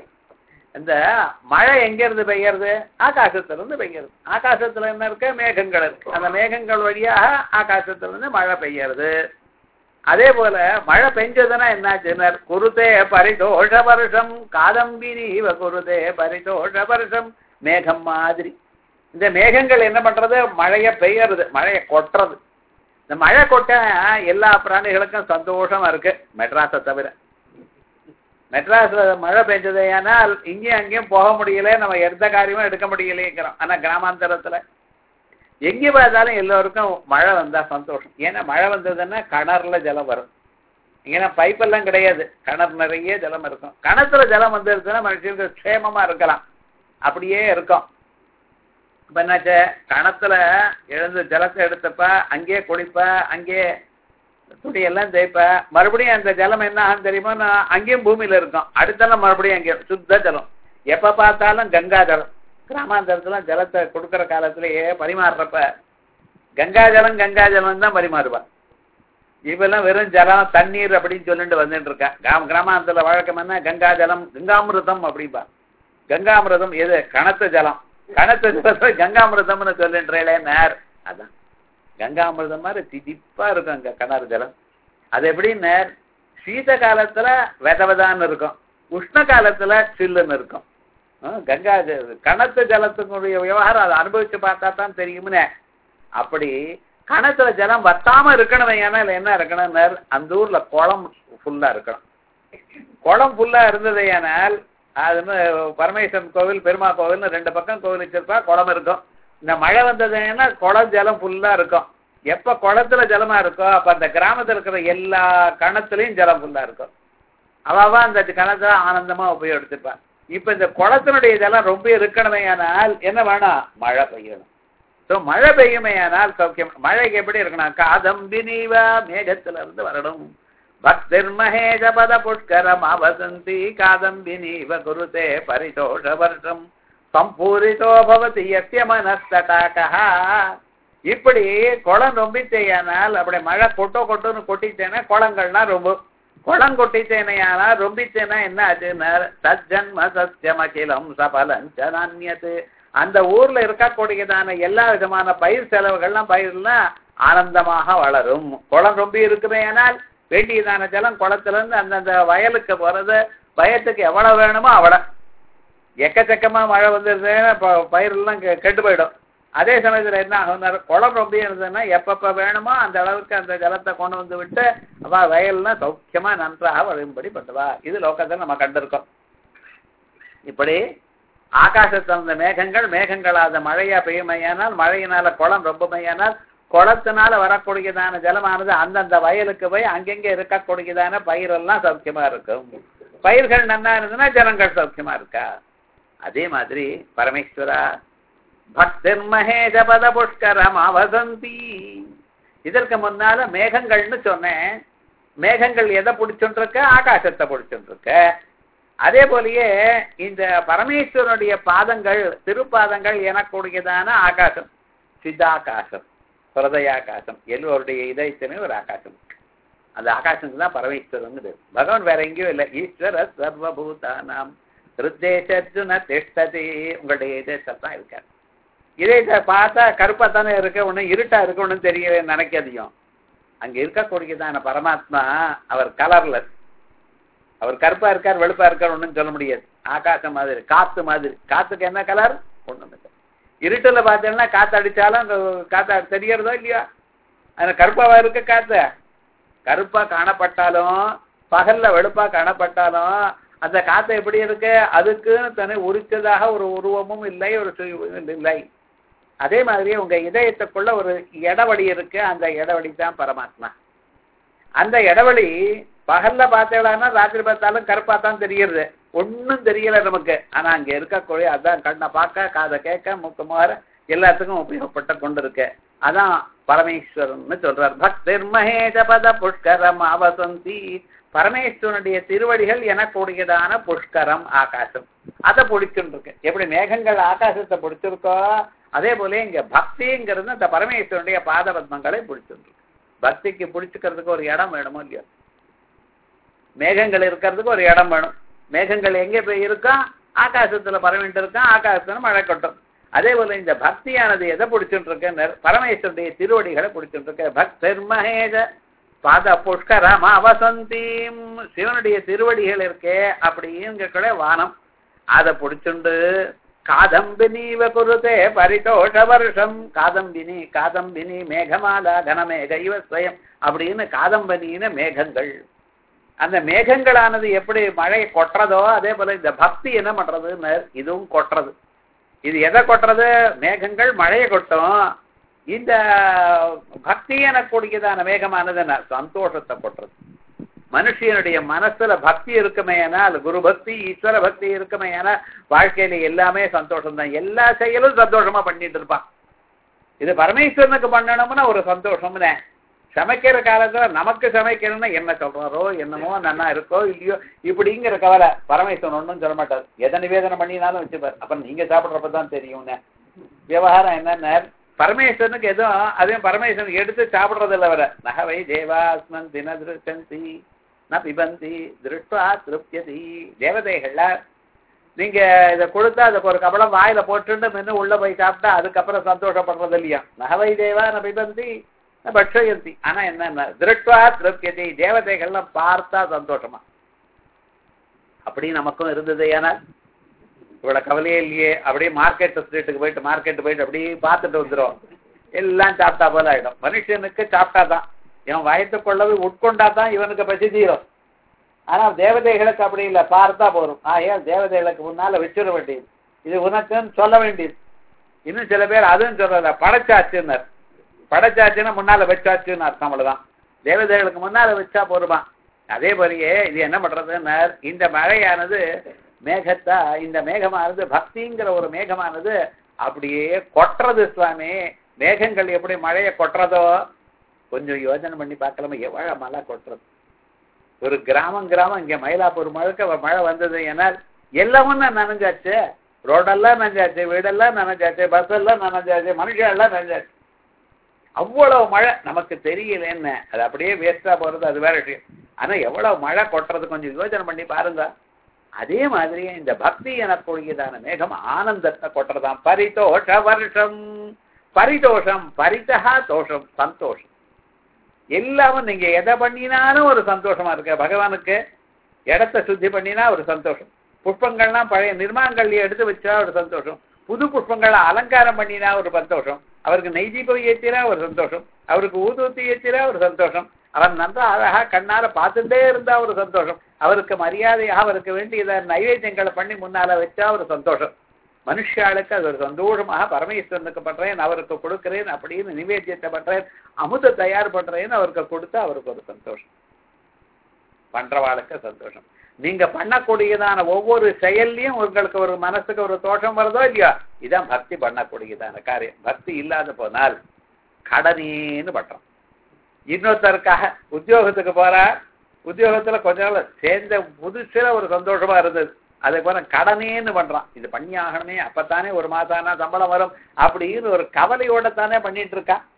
இந்த மழை எங்க இருந்து பெய்யறது ஆகாசத்துல இருந்து பெய்யறது ஆகாசத்துல என்ன இருக்கு மேகங்கள் இருக்கு அந்த மேகங்கள் வழியாக ஆகாசத்துல இருந்து மழை பெய்யறது அதே போல மழை பெஞ்சதுன்னா என்னாச்சுன்னா குருதே பரிதோஷ வருஷம் காதம்பினி இவ குருதே பரிதோஷ வருஷம் மேகம் மாதிரி இந்த மேகங்கள் என்ன பண்றது மழைய பெய்யறது மழைய கொட்டுறது இந்த மழை கொட்ட எல்லா பிராணிகளுக்கும் சந்தோஷமா இருக்கு மெட்ராஸை தவிர மெட்ராஸ்ல மழை பெஞ்சது ஏன்னால் இங்கேயும் அங்கேயும் போக முடியல நம்ம எந்த காரியமும் எடுக்க முடியலைங்கிறோம் ஆனா கிராமாந்தரத்துல எங்கே பார்த்தாலும் எல்லோருக்கும் மழை வந்தா சந்தோஷம் ஏன்னா மழை வந்ததுன்னா கிணறுல ஜலம் வரும் இங்கன்னா பைப்பெல்லாம் கிடையாது கிணறு நிறைய ஜலம் இருக்கும் கிணத்துல ஜலம் வந்துருச்சுன்னா மனுஷனுக்கு க்ஷேமமா இருக்கலாம் அப்படியே இருக்கும் இப்ப என்னாச்சு கணத்துல எழுந்து ஜலத்தை எடுத்தப்ப அங்கேயே குளிப்ப அங்கேயே துணியெல்லாம் தேய்ப்ப மறுபடியும் அந்த ஜலம் என்ன ஆகும் தெரியுமா நான் அங்கேயும் பூமியில இருக்கும் அடுத்தெல்லாம் மறுபடியும் அங்கே சுத்த ஜலம் எப்ப பார்த்தாலும் கங்கா ஜலம் கிராமாந்தரத்துல ஜலத்தை கொடுக்குற காலத்திலேயே பரிமாறுறப்ப கங்கா ஜலம் கங்கா ஜலம் தான் பரிமாறுவா இப்பெல்லாம் வெறும் ஜலம் தண்ணீர் அப்படின்னு சொல்லிட்டு வந்துட்டு இருக்கா கிராம கிராமாந்தரத்துல வழக்கம் என்ன கங்கா ஜலம் கங்காமிருதம் அப்படிம்பா கங்காமிருதம் எது கணத்து ஜலம் கணத்து ஜலத்தை கங்காமிருதம்னு சொல்லின்றே நேர் அதான் கங்காமிருதம் மாதிரி திதிப்பா இருக்கும் அங்க கிணறு ஜலம் அது எப்படி நேர் சீத காலத்துல வெத வெதான்னு இருக்கும் உஷ்ண காலத்துல சில்லுன்னு இருக்கும் ஆஹ் கங்கா ஜ- கணத்து ஜலத்தினுடைய விவகாரம் அதை அனுபவிச்சு பார்த்தா தான் தெரியும்னே அப்படி கணத்துல ஜலம் வத்தாம இருக்கணும் ஏன்னா என்ன இருக்கணும் நேர் அந்த ஊர்ல குளம் ஃபுல்லா இருக்கணும் குளம் ஃபுல்லா இருந்தது ஏனால் அது வந்து பரமேஸ்வரன் கோவில் பெருமா கோவில்னு ரெண்டு பக்கம் கோவில் வச்சிருப்பா குளம் இருக்கும் இந்த மழை வந்ததுன்னா குளம் ஜலம் ஃபுல்லா இருக்கும் எப்ப குளத்துல ஜலமா இருக்கோ அப்ப அந்த கிராமத்துல இருக்கிற எல்லா கணத்துலயும் ஜலம் ஃபுல்லா இருக்கும் அவாவா அந்த கணத்தை ஆனந்தமா உபயோகிச்சிருப்பா இப்ப இந்த குளத்தினுடைய ஜலம் ரொம்ப இருக்கணுமே ஆனால் என்ன வேணும் மழை பெய்யணும் ஸோ மழை பெய்யுமே ஆனால் சௌக்கியம் மழைக்கு எப்படி இருக்கணும் காதம்பினீவா மேகத்துல இருந்து வரணும் பக்திர் மகேஜ பத புஷ்கரம் அவசந்தி காதம்பினீவ குருதே பரிதோஷ வருஷம் சம்பூரிதோ பவதி யஸ்ய மனஸ்தடாகா இப்படி குளம் ரொம்பித்தேயானால் அப்படி மழை கொட்டோ கொட்டோன்னு கொட்டித்தேனா குளங்கள்லாம் ரொம்ப குளம் கொட்டித்தேனையானா ரொம்பித்தேனா என்ன ஆச்சுன்னா சஜ்ஜன்ம சத்தியம் அகிலம் சபலஞ்ச நானியது அந்த ஊர்ல இருக்கக்கூடியதான எல்லா விதமான பயிர் செலவுகள்லாம் பயிர்லாம் ஆனந்தமாக வளரும் குளம் ரொம்ப இருக்குமேயானால் வேண்டியதான ஜலம் குளத்துல இருந்து அந்தந்த வயலுக்கு போறது வயத்துக்கு எவ்வளவு வேணுமோ அவ்வளவு எக்கச்சக்கமா மழை வந்துருதுன்னா ப- பயிரெல்லாம் கெ- கெட்டு போயிடும் அதே சமயத்துல என்ன ஆகும் குளம் ரொம்ப இருந்ததுன்னா எப்பப்ப வேணுமோ அந்த அளவுக்கு அந்த ஜலத்தை கொண்டு வந்து விட்டு அவ வயல்லாம் சௌக்கியமா நன்றாக வழும்படி பண்ணுவா இது லோகத்தை நம்ம கண்டிருக்கோம் இப்படி ஆகாசத்தில் அந்த மேகங்கள் மேகங்களாத மழையா பெய்யுமையானால் மழையினால குளம் ரொம்பமையானால் குளத்தினால வரக்கூடியதான ஜலமானது அந்தந்த வயலுக்கு போய் அங்கங்க இருக்கக்கூடியதான பயிரெல்லாம் சௌக்கியமா இருக்கும் பயிர்கள் நன்னா இருந்ததுன்னா ஜனங்கள் சௌக்கியமா இருக்கா அதே மாதிரி பரமேஸ்வரா பக்தர் மகேஷ பத புஷ்கரம் அவசந்தி இதற்கு முன்னால மேகங்கள்னு சொன்னேன் மேகங்கள் எதை பிடிச்சுட்டு ஆகாசத்தை பிடிச்சுட்டு அதே போலயே இந்த பரமேஸ்வரனுடைய பாதங்கள் திருப்பாதங்கள் எனக்கூடியதான ஆகாசம் சித்தாகாசம் ஹிருதயாகாசம் எல்லோருடைய இதயத்திலும் ஒரு ஆகாசம் இருக்கு. அந்த ஆகாசத்துக்கு தான் பரமேஸ்வரன் பேர் பகவான் வேற எங்கேயும் இல்லை ஈஸ்வர சர்வபூதானாம் ஹிருத்தேஷர்ஜுன திஷ்டதி உங்களுடைய இதயத்தில் தான் இருக்கார் இதயத்தை பார்த்தா கருப்பா தானே இருக்கு ஒன்றும் இருட்டா இருக்கு ஒன்றும் தெரியல நினைக்காதையும் அங்க இருக்கக்கூடியதான பரமாத்மா அவர் கலர்லெஸ் அவர் கருப்பா இருக்கார் வெளுப்பா இருக்கார் ஒன்றும் சொல்ல முடியாது ஆகாசம் மாதிரி காத்து மாதிரி காத்துக்கு என்ன கலர் ஒண்ணும் இல்லை இருட்டுல பார்த்தீங்கன்னா காத்து அடிச்சாலும் அங்க காத்து தெரியறதோ இல்லையா அந்த கருப்பாவா இருக்க காத்து கருப்பா காணப்பட்டாலும் பகல்ல வெளுப்பா காணப்பட்டாலும் அந்த காத்து எப்படி இருக்கு அதுக்குன்னு தனி உரிச்சதாக ஒரு உருவமும் இல்லை ஒரு சுய- இல்லை அதே மாதிரி உங்க இதயத்துக்குள்ள ஒரு இடவழி இருக்கு அந்த இடவழி தான் பரமாத்மா அந்த இடவழி பகல்ல பார்த்தீங்கன்னா ராத்திரி பார்த்தாலும் கருப்பா தான் தெரியுது ஒண்ணும் தெரியல நமக்கு ஆனா அங்க இருக்கக்கூடிய அதான் கண்ணை பார்க்க காதை கேட்க மூக்கு மாற எல்லாத்துக்கும் உபயோகப்பட்டு கொண்டிருக்கு அதான் பரமேஸ்வரன் சொல்றார் பக்திர் மகேஷ பத புஷ்கரம் அவசந்தி பரமேஸ்வரனுடைய திருவடிகள் எனக்கூடியதான புஷ்கரம் ஆகாசம் அதை பிடிச்சுட்டு இருக்கு எப்படி மேகங்கள் ஆகாசத்தை பிடிச்சிருக்கோ அதே போல இங்க பக்திங்கிறது அந்த பரமேஸ்வரனுடைய பாத பத்மங்களை பிடிச்சிட்டு இருக்கு பக்திக்கு பிடிச்சுக்கிறதுக்கு ஒரு இடம் வேணுமோ இல்லையோ மேகங்கள் இருக்கிறதுக்கு ஒரு இடம் வேணும் மேகங்கள் எங்கே போய் இருக்கோம் ஆகாசத்துல பரவிட்டு இருக்கோம் ஆகாசத்துல மழை கொட்டும் அதே போல இந்த பக்தியானது எதை பிடிச்சிட்டு இருக்கு பரமேஸ்வருடைய திருவடிகளை பிடிச்சிட்டு இருக்கு பக்தர் மகேஷ பாத புஷ்கரம் அவசந்தீம் சிவனுடைய திருவடிகள் இருக்கே அப்படிங்கிற வானம் அதை பிடிச்சுண்டு காதம்பினீவ குருதே பரிதோஷ வருஷம் காதம்பினி காதம்பினி மேகமாலா கனமேக இவ ஸ்வயம் அப்படின்னு காதம்பனின்னு மேகங்கள் அந்த மேகங்களானது எப்படி மழை கொட்டுறதோ அதே போல இந்த பக்தி என்ன பண்றதுன்னு இதுவும் கொட்டுறது இது எதை கொட்டுறது மேகங்கள் மழையை கொட்டும் இந்த பக்தி எனக்கூடியதான மேகமானது என்ன சந்தோஷத்தை கொட்டுறது மனுஷனுடைய மனசுல பக்தி இருக்குமேனால் குரு பக்தி ஈஸ்வர பக்தி இருக்குமேனால் வாழ்க்கையில எல்லாமே சந்தோஷம் தான் எல்லா செயலும் சந்தோஷமா பண்ணிட்டு இருப்பான் இது பரமேஸ்வரனுக்கு பண்ணணும்னா ஒரு சந்தோஷம்னே சமைக்கிற காலத்துல நமக்கு சமைக்கணும்னா என்ன சொல்றாரோ என்னமோ நன்னா இருக்கோ இல்லையோ இப்படிங்கிற கவலை பரமேஸ்வரன் ஒன்றும் சொல்ல மாட்டார் எதை நிவேதனம் பண்ணினாலும் வச்சுப்பார் அப்ப நீங்க சாப்பிட்றப்ப தான் தெரியும்னு விவகாரம் என்னன்னா பரமேஸ்வரனுக்கு எதுவும் அதையும் பரமேஸ்வரன் எடுத்து சாப்பிடுறது இல்லை வர நகவை தேவாஸ்மன் தினதிருச்சந்தி ந பிபந்தி திருஷ்டா திருப்தியதி தேவதைகள்ல நீங்க இதை கொடுத்தா அதுக்கு ஒரு கபலம் வாயில போட்டுட்டு மென்னு உள்ள போய் சாப்பிட்டா அதுக்கப்புறம் சந்தோஷப்படுறது இல்லையா நகவை தேவா ந பிபந்தி ந பக்ஷயந்தி ஆனா என்ன திருஷ்டா திருப்தியதி தேவதைகள்லாம் பார்த்தா சந்தோஷமா அப்படி நமக்கும் இருந்தது ஏன்னா இவ்வளவு கவலையே இல்லையே அப்படியே மார்க்கெட் ஸ்ட்ரீட்டுக்கு போயிட்டு மார்க்கெட் போயிட்டு அப்படியே பார்த்துட்டு வந்துடும் எல்லாம் சாப்பிட்டா போல ஆயிடும் மனுஷனுக்கு சாப்பிட்டா தான் இவன் வயத்துக்குள்ளது உட்கொண்டா தான் இவனுக்கு பசி தீரும் ஆனா தேவதைகளுக்கு அப்படி இல்லை பார்த்தா போதும் ஆகையால் தேவதைகளுக்கு முன்னால வச்சிட வேண்டியது இது உனக்குன்னு சொல்ல வேண்டியது இன்னும் சில பேர் அதுவும் சொல்றத படைச்சாச்சுன்னார் படைச்சாச்சுன்னா முன்னால வச்சாச்சுன்னு அர்த்தம் அவ்வளவுதான் தேவதைகளுக்கு முன்னால வச்சா போருமா அதே மாதிரியே இது என்ன பண்றதுன்னார் இந்த மழையானது மேகத்தா இந்த மேகமானது பக்திங்கிற ஒரு மேகமானது அப்படியே கொட்டுறது சுவாமி மேகங்கள் எப்படி மழையை கொட்டுறதோ கொஞ்சம் யோசனை பண்ணி பார்க்கலாமா எவ்வளவு மழை கொட்டுறது ஒரு கிராமம் கிராமம் இங்க மயிலாப்பூர் முழுக்க மழை வந்தது ஏன்னால் எல்லாமும் தான் நனைஞ்சாச்சு ரோடெல்லாம் நனைஞ்சாச்சு வீடெல்லாம் நனைஞ்சாச்சு பஸ் எல்லாம் நனைஞ்சாச்சு மனுஷன் எல்லாம் நனைஞ்சாச்சு அவ்வளவு மழை நமக்கு தெரியல என்ன அது அப்படியே வேஸ்டா போறது அது வேற விஷயம் ஆனா எவ்வளவு மழை கொட்டுறது கொஞ்சம் யோசனை பண்ணி பாருங்க அதே மாதிரியே இந்த பக்தி எனக்கூடியதான மேகம் ஆனந்தத்தை கொட்டுறதாம் பரிதோஷ வருஷம் பரிதோஷம் பரிதா தோஷம் சந்தோஷம் எல்லாமும் நீங்க எதை பண்ணினாலும் ஒரு சந்தோஷமா இருக்கு பகவானுக்கு இடத்த சுத்தி பண்ணினா ஒரு சந்தோஷம் புஷ்பங்கள்லாம் பழைய நிர்மாங்கல்ய எடுத்து வச்சா ஒரு சந்தோஷம் புது புஷ்பங்களை அலங்காரம் பண்ணினா ஒரு சந்தோஷம் அவருக்கு நெய்தீபம் ஏற்றினா ஒரு சந்தோஷம் அவருக்கு ஊதுவத்தி ஏற்றினா ஒரு சந்தோஷம் அவர் நன்றா அழகா கண்ணால பார்த்துட்டே இருந்தா ஒரு சந்தோஷம் அவருக்கு மரியாதையாக அவருக்கு வேண்டியத நைவேத்தியங்களை பண்ணி முன்னால வச்சா ஒரு சந்தோஷம் மனுஷாளுக்கு அது ஒரு சந்தோஷமாக பரமேஸ்வரனுக்கு பண்றேன் அவருக்கு கொடுக்கிறேன் அப்படின்னு நிவேத்தியத்தை பண்றேன் அமுத தயார் பண்றேன்னு அவருக்கு கொடுத்தா அவருக்கு ஒரு சந்தோஷம் பண்றவாளுக்கு சந்தோஷம் நீங்க பண்ணக்கூடியதான ஒவ்வொரு செயல்லையும் உங்களுக்கு ஒரு மனசுக்கு ஒரு தோஷம் வருதோ இல்லையா இதான் பக்தி பண்ணக்கூடியதான காரியம் பக்தி இல்லாத போனால் கடனேன்னு பண்றோம் இன்னொருத்தருக்காக உத்தியோகத்துக்கு போறா உத்தியோகத்துல கொஞ்ச நாள் சேர்ந்த புதுசுல ஒரு சந்தோஷமா இருந்தது அதே போல கடனேன்னு பண்றான் இது பண்ணி ஆகணுமே அப்பத்தானே ஒரு மாசானா சம்பளம் வரும் அப்படின்னு ஒரு கவலையோட தானே பண்ணிட்டு இருக்கான்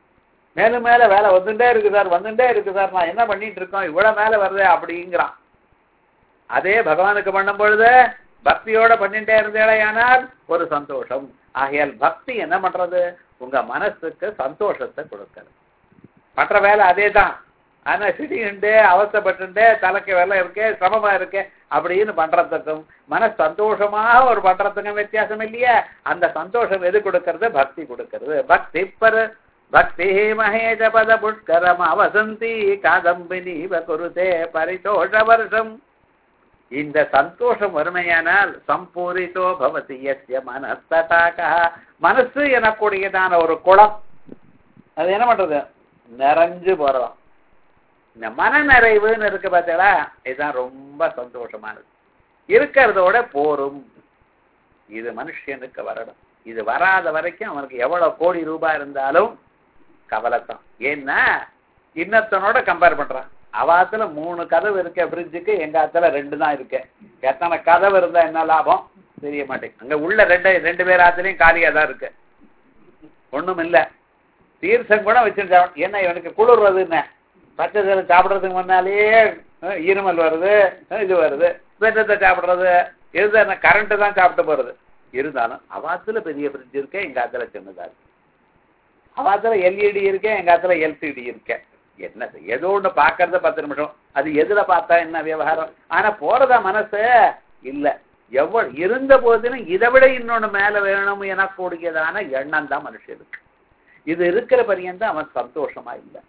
மேலும் மேல வேலை வந்துட்டே இருக்கு சார் வந்துட்டே இருக்கு சார் நான் என்ன பண்ணிட்டு இருக்கோம் இவ்வளவு மேல வருது அப்படிங்கிறான் அதே பகவானுக்கு பண்ணும் பொழுது பக்தியோட பண்ணிட்டே இருந்தேடையானால் ஒரு சந்தோஷம் ஆகையால் பக்தி என்ன பண்றது உங்க மனசுக்கு சந்தோஷத்தை கொடுக்கிறது மற்ற வேலை அதே தான் ஆனா சிடிண்டு அவசப்பட்டு தலைக்கு வேலை இருக்கு சிரமமா இருக்கு அப்படின்னு பண்றதுக்கும் மன சந்தோஷமாக ஒரு பண்றதுக்கும் வித்தியாசம் இல்லையா அந்த சந்தோஷம் எது கொடுக்கறது பக்தி கொடுக்கறது பக்தி பர பக்தி மகேஜ பத புஷ்கரம் அவசந்தி காதம்பினி குருதே பரிதோஷ வருஷம் இந்த சந்தோஷம் வறுமையானால் சம்பூரித்தோ பவதி எஸ்ய மனஸ்தடாக மனசு எனக்கூடியதான ஒரு குளம் அது என்ன பண்றது நிறைஞ்சு போறதாம் இந்த மன நிறைவுன்னு இருக்கு பார்த்தீங்களா இதுதான் ரொம்ப சந்தோஷமானது இருக்கிறதோட போரும் இது மனுஷனுக்கு வரணும் இது வராத வரைக்கும் அவனுக்கு எவ்வளவு கோடி ரூபாய் இருந்தாலும் கவலைத்தான் ஏன்னா இன்னத்தனோட கம்பேர் பண்றான் அவாத்துல மூணு கதவு இருக்க ஃப்ரிட்ஜுக்கு எங்க ஆத்துல ரெண்டு தான் இருக்கு எத்தனை கதவு இருந்தா என்ன லாபம் தெரிய மாட்டேங்குது அங்க உள்ள ரெண்டு ரெண்டு பேர் ஆத்துலயும் காலியா தான் இருக்கு ஒண்ணும் இல்ல தீர்த்தம் கூட வச்சிருக்கா என்ன இவனுக்கு குளிர்றது என்ன பச்சை தலை சாப்பிட்றதுக்கு முன்னாலேயே அஹ், இருமல் வருது அஹ், இது வருது வெந்தத்தை சாப்பிட்றது எது கரண்ட் தான் சாப்பிட்டு போறது இருந்தாலும் அவாத்துல பெரிய ஃப்ரிட்ஜ் இருக்கு எங்க ஆத்துல சின்னதா இருக்கு அவாத்துல எல்இடி இருக்கு எங்க ஆத்துல எல்சிடி இருக்கு என்ன செய்ய? ஏதோ ஒண்ணு பாக்குறது பத்து நிமிஷம் அது எதுல பார்த்தா என்ன விவகாரம் ஆனா போறதா மனசு இல்ல எவ்வளவு இருந்த போதிலும் இதை விட இன்னொன்னு மேல வேணும் எனக்கூடியதான எண்ணம் தான் மனுஷனுக்கு இது இருக்கிற பரியந்தான் அவன் சந்தோஷமா இல்லை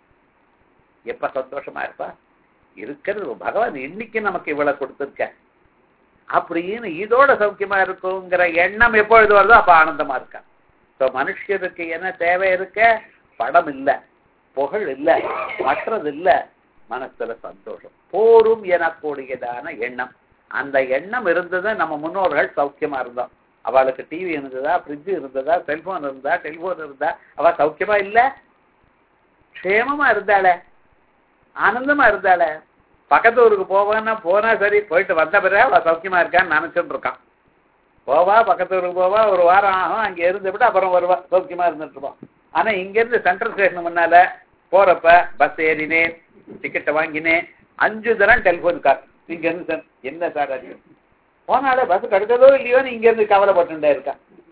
எப்ப சந்தோஷமா இருப்பா இருக்கிறது பகவான் இன்னைக்கு நமக்கு இவ்வளவு கொடுத்துருக்க அப்படின்னு இதோட சௌக்கியமா இருக்குங்கிற எண்ணம் எப்பொழுது வருதோ அப்ப ஆனந்தமா இருக்கான் ஸோ மனுஷருக்கு என்ன தேவை இருக்க படம் இல்ல புகழ் இல்ல மற்றது இல்ல மனசுல சந்தோஷம் போரும் எனக்கூடியதான எண்ணம் அந்த எண்ணம் இருந்தது நம்ம முன்னோர்கள் சௌக்கியமா இருந்தோம் அவளுக்கு டிவி இருந்ததா ஃப்ரிட்ஜ் இருந்ததா செல்போன் இருந்தா டெலிபோன் இருந்தா அவ சௌக்கியமா இல்ல க்ஷேமமா இருந்தாளே ஆனந்தமா இருந்தாளே பக்கத்து ஊருக்கு போவான்னா போனா சரி போயிட்டு வந்த பிறகு அவ சௌக்கியமா இருக்கான்னு நினைச்சுட்டு இருக்கான் போவா பக்கத்து ஊருக்கு போவா ஒரு வாரம் ஆகும் அங்க இருந்து விட்டு அப்புறம் வருவா சௌக்கியமா இருந்துட்டு இருப்போம் ஆனா இங்க இருந்து சென்ட்ரல் ஸ்டேஷன் முன்னால போறப்ப பஸ் ஏறினேன் டிக்கெட்டை வாங்கினேன் அஞ்சு தரம் டெலிஃபோன் கார் இங்க இருந்து சார் என்ன சார் அது போனாலே பஸ் கிடைச்சதோ இல்லையோன்னு இங்க இருந்து கவலைப்பட்டுட்டே இருக்கா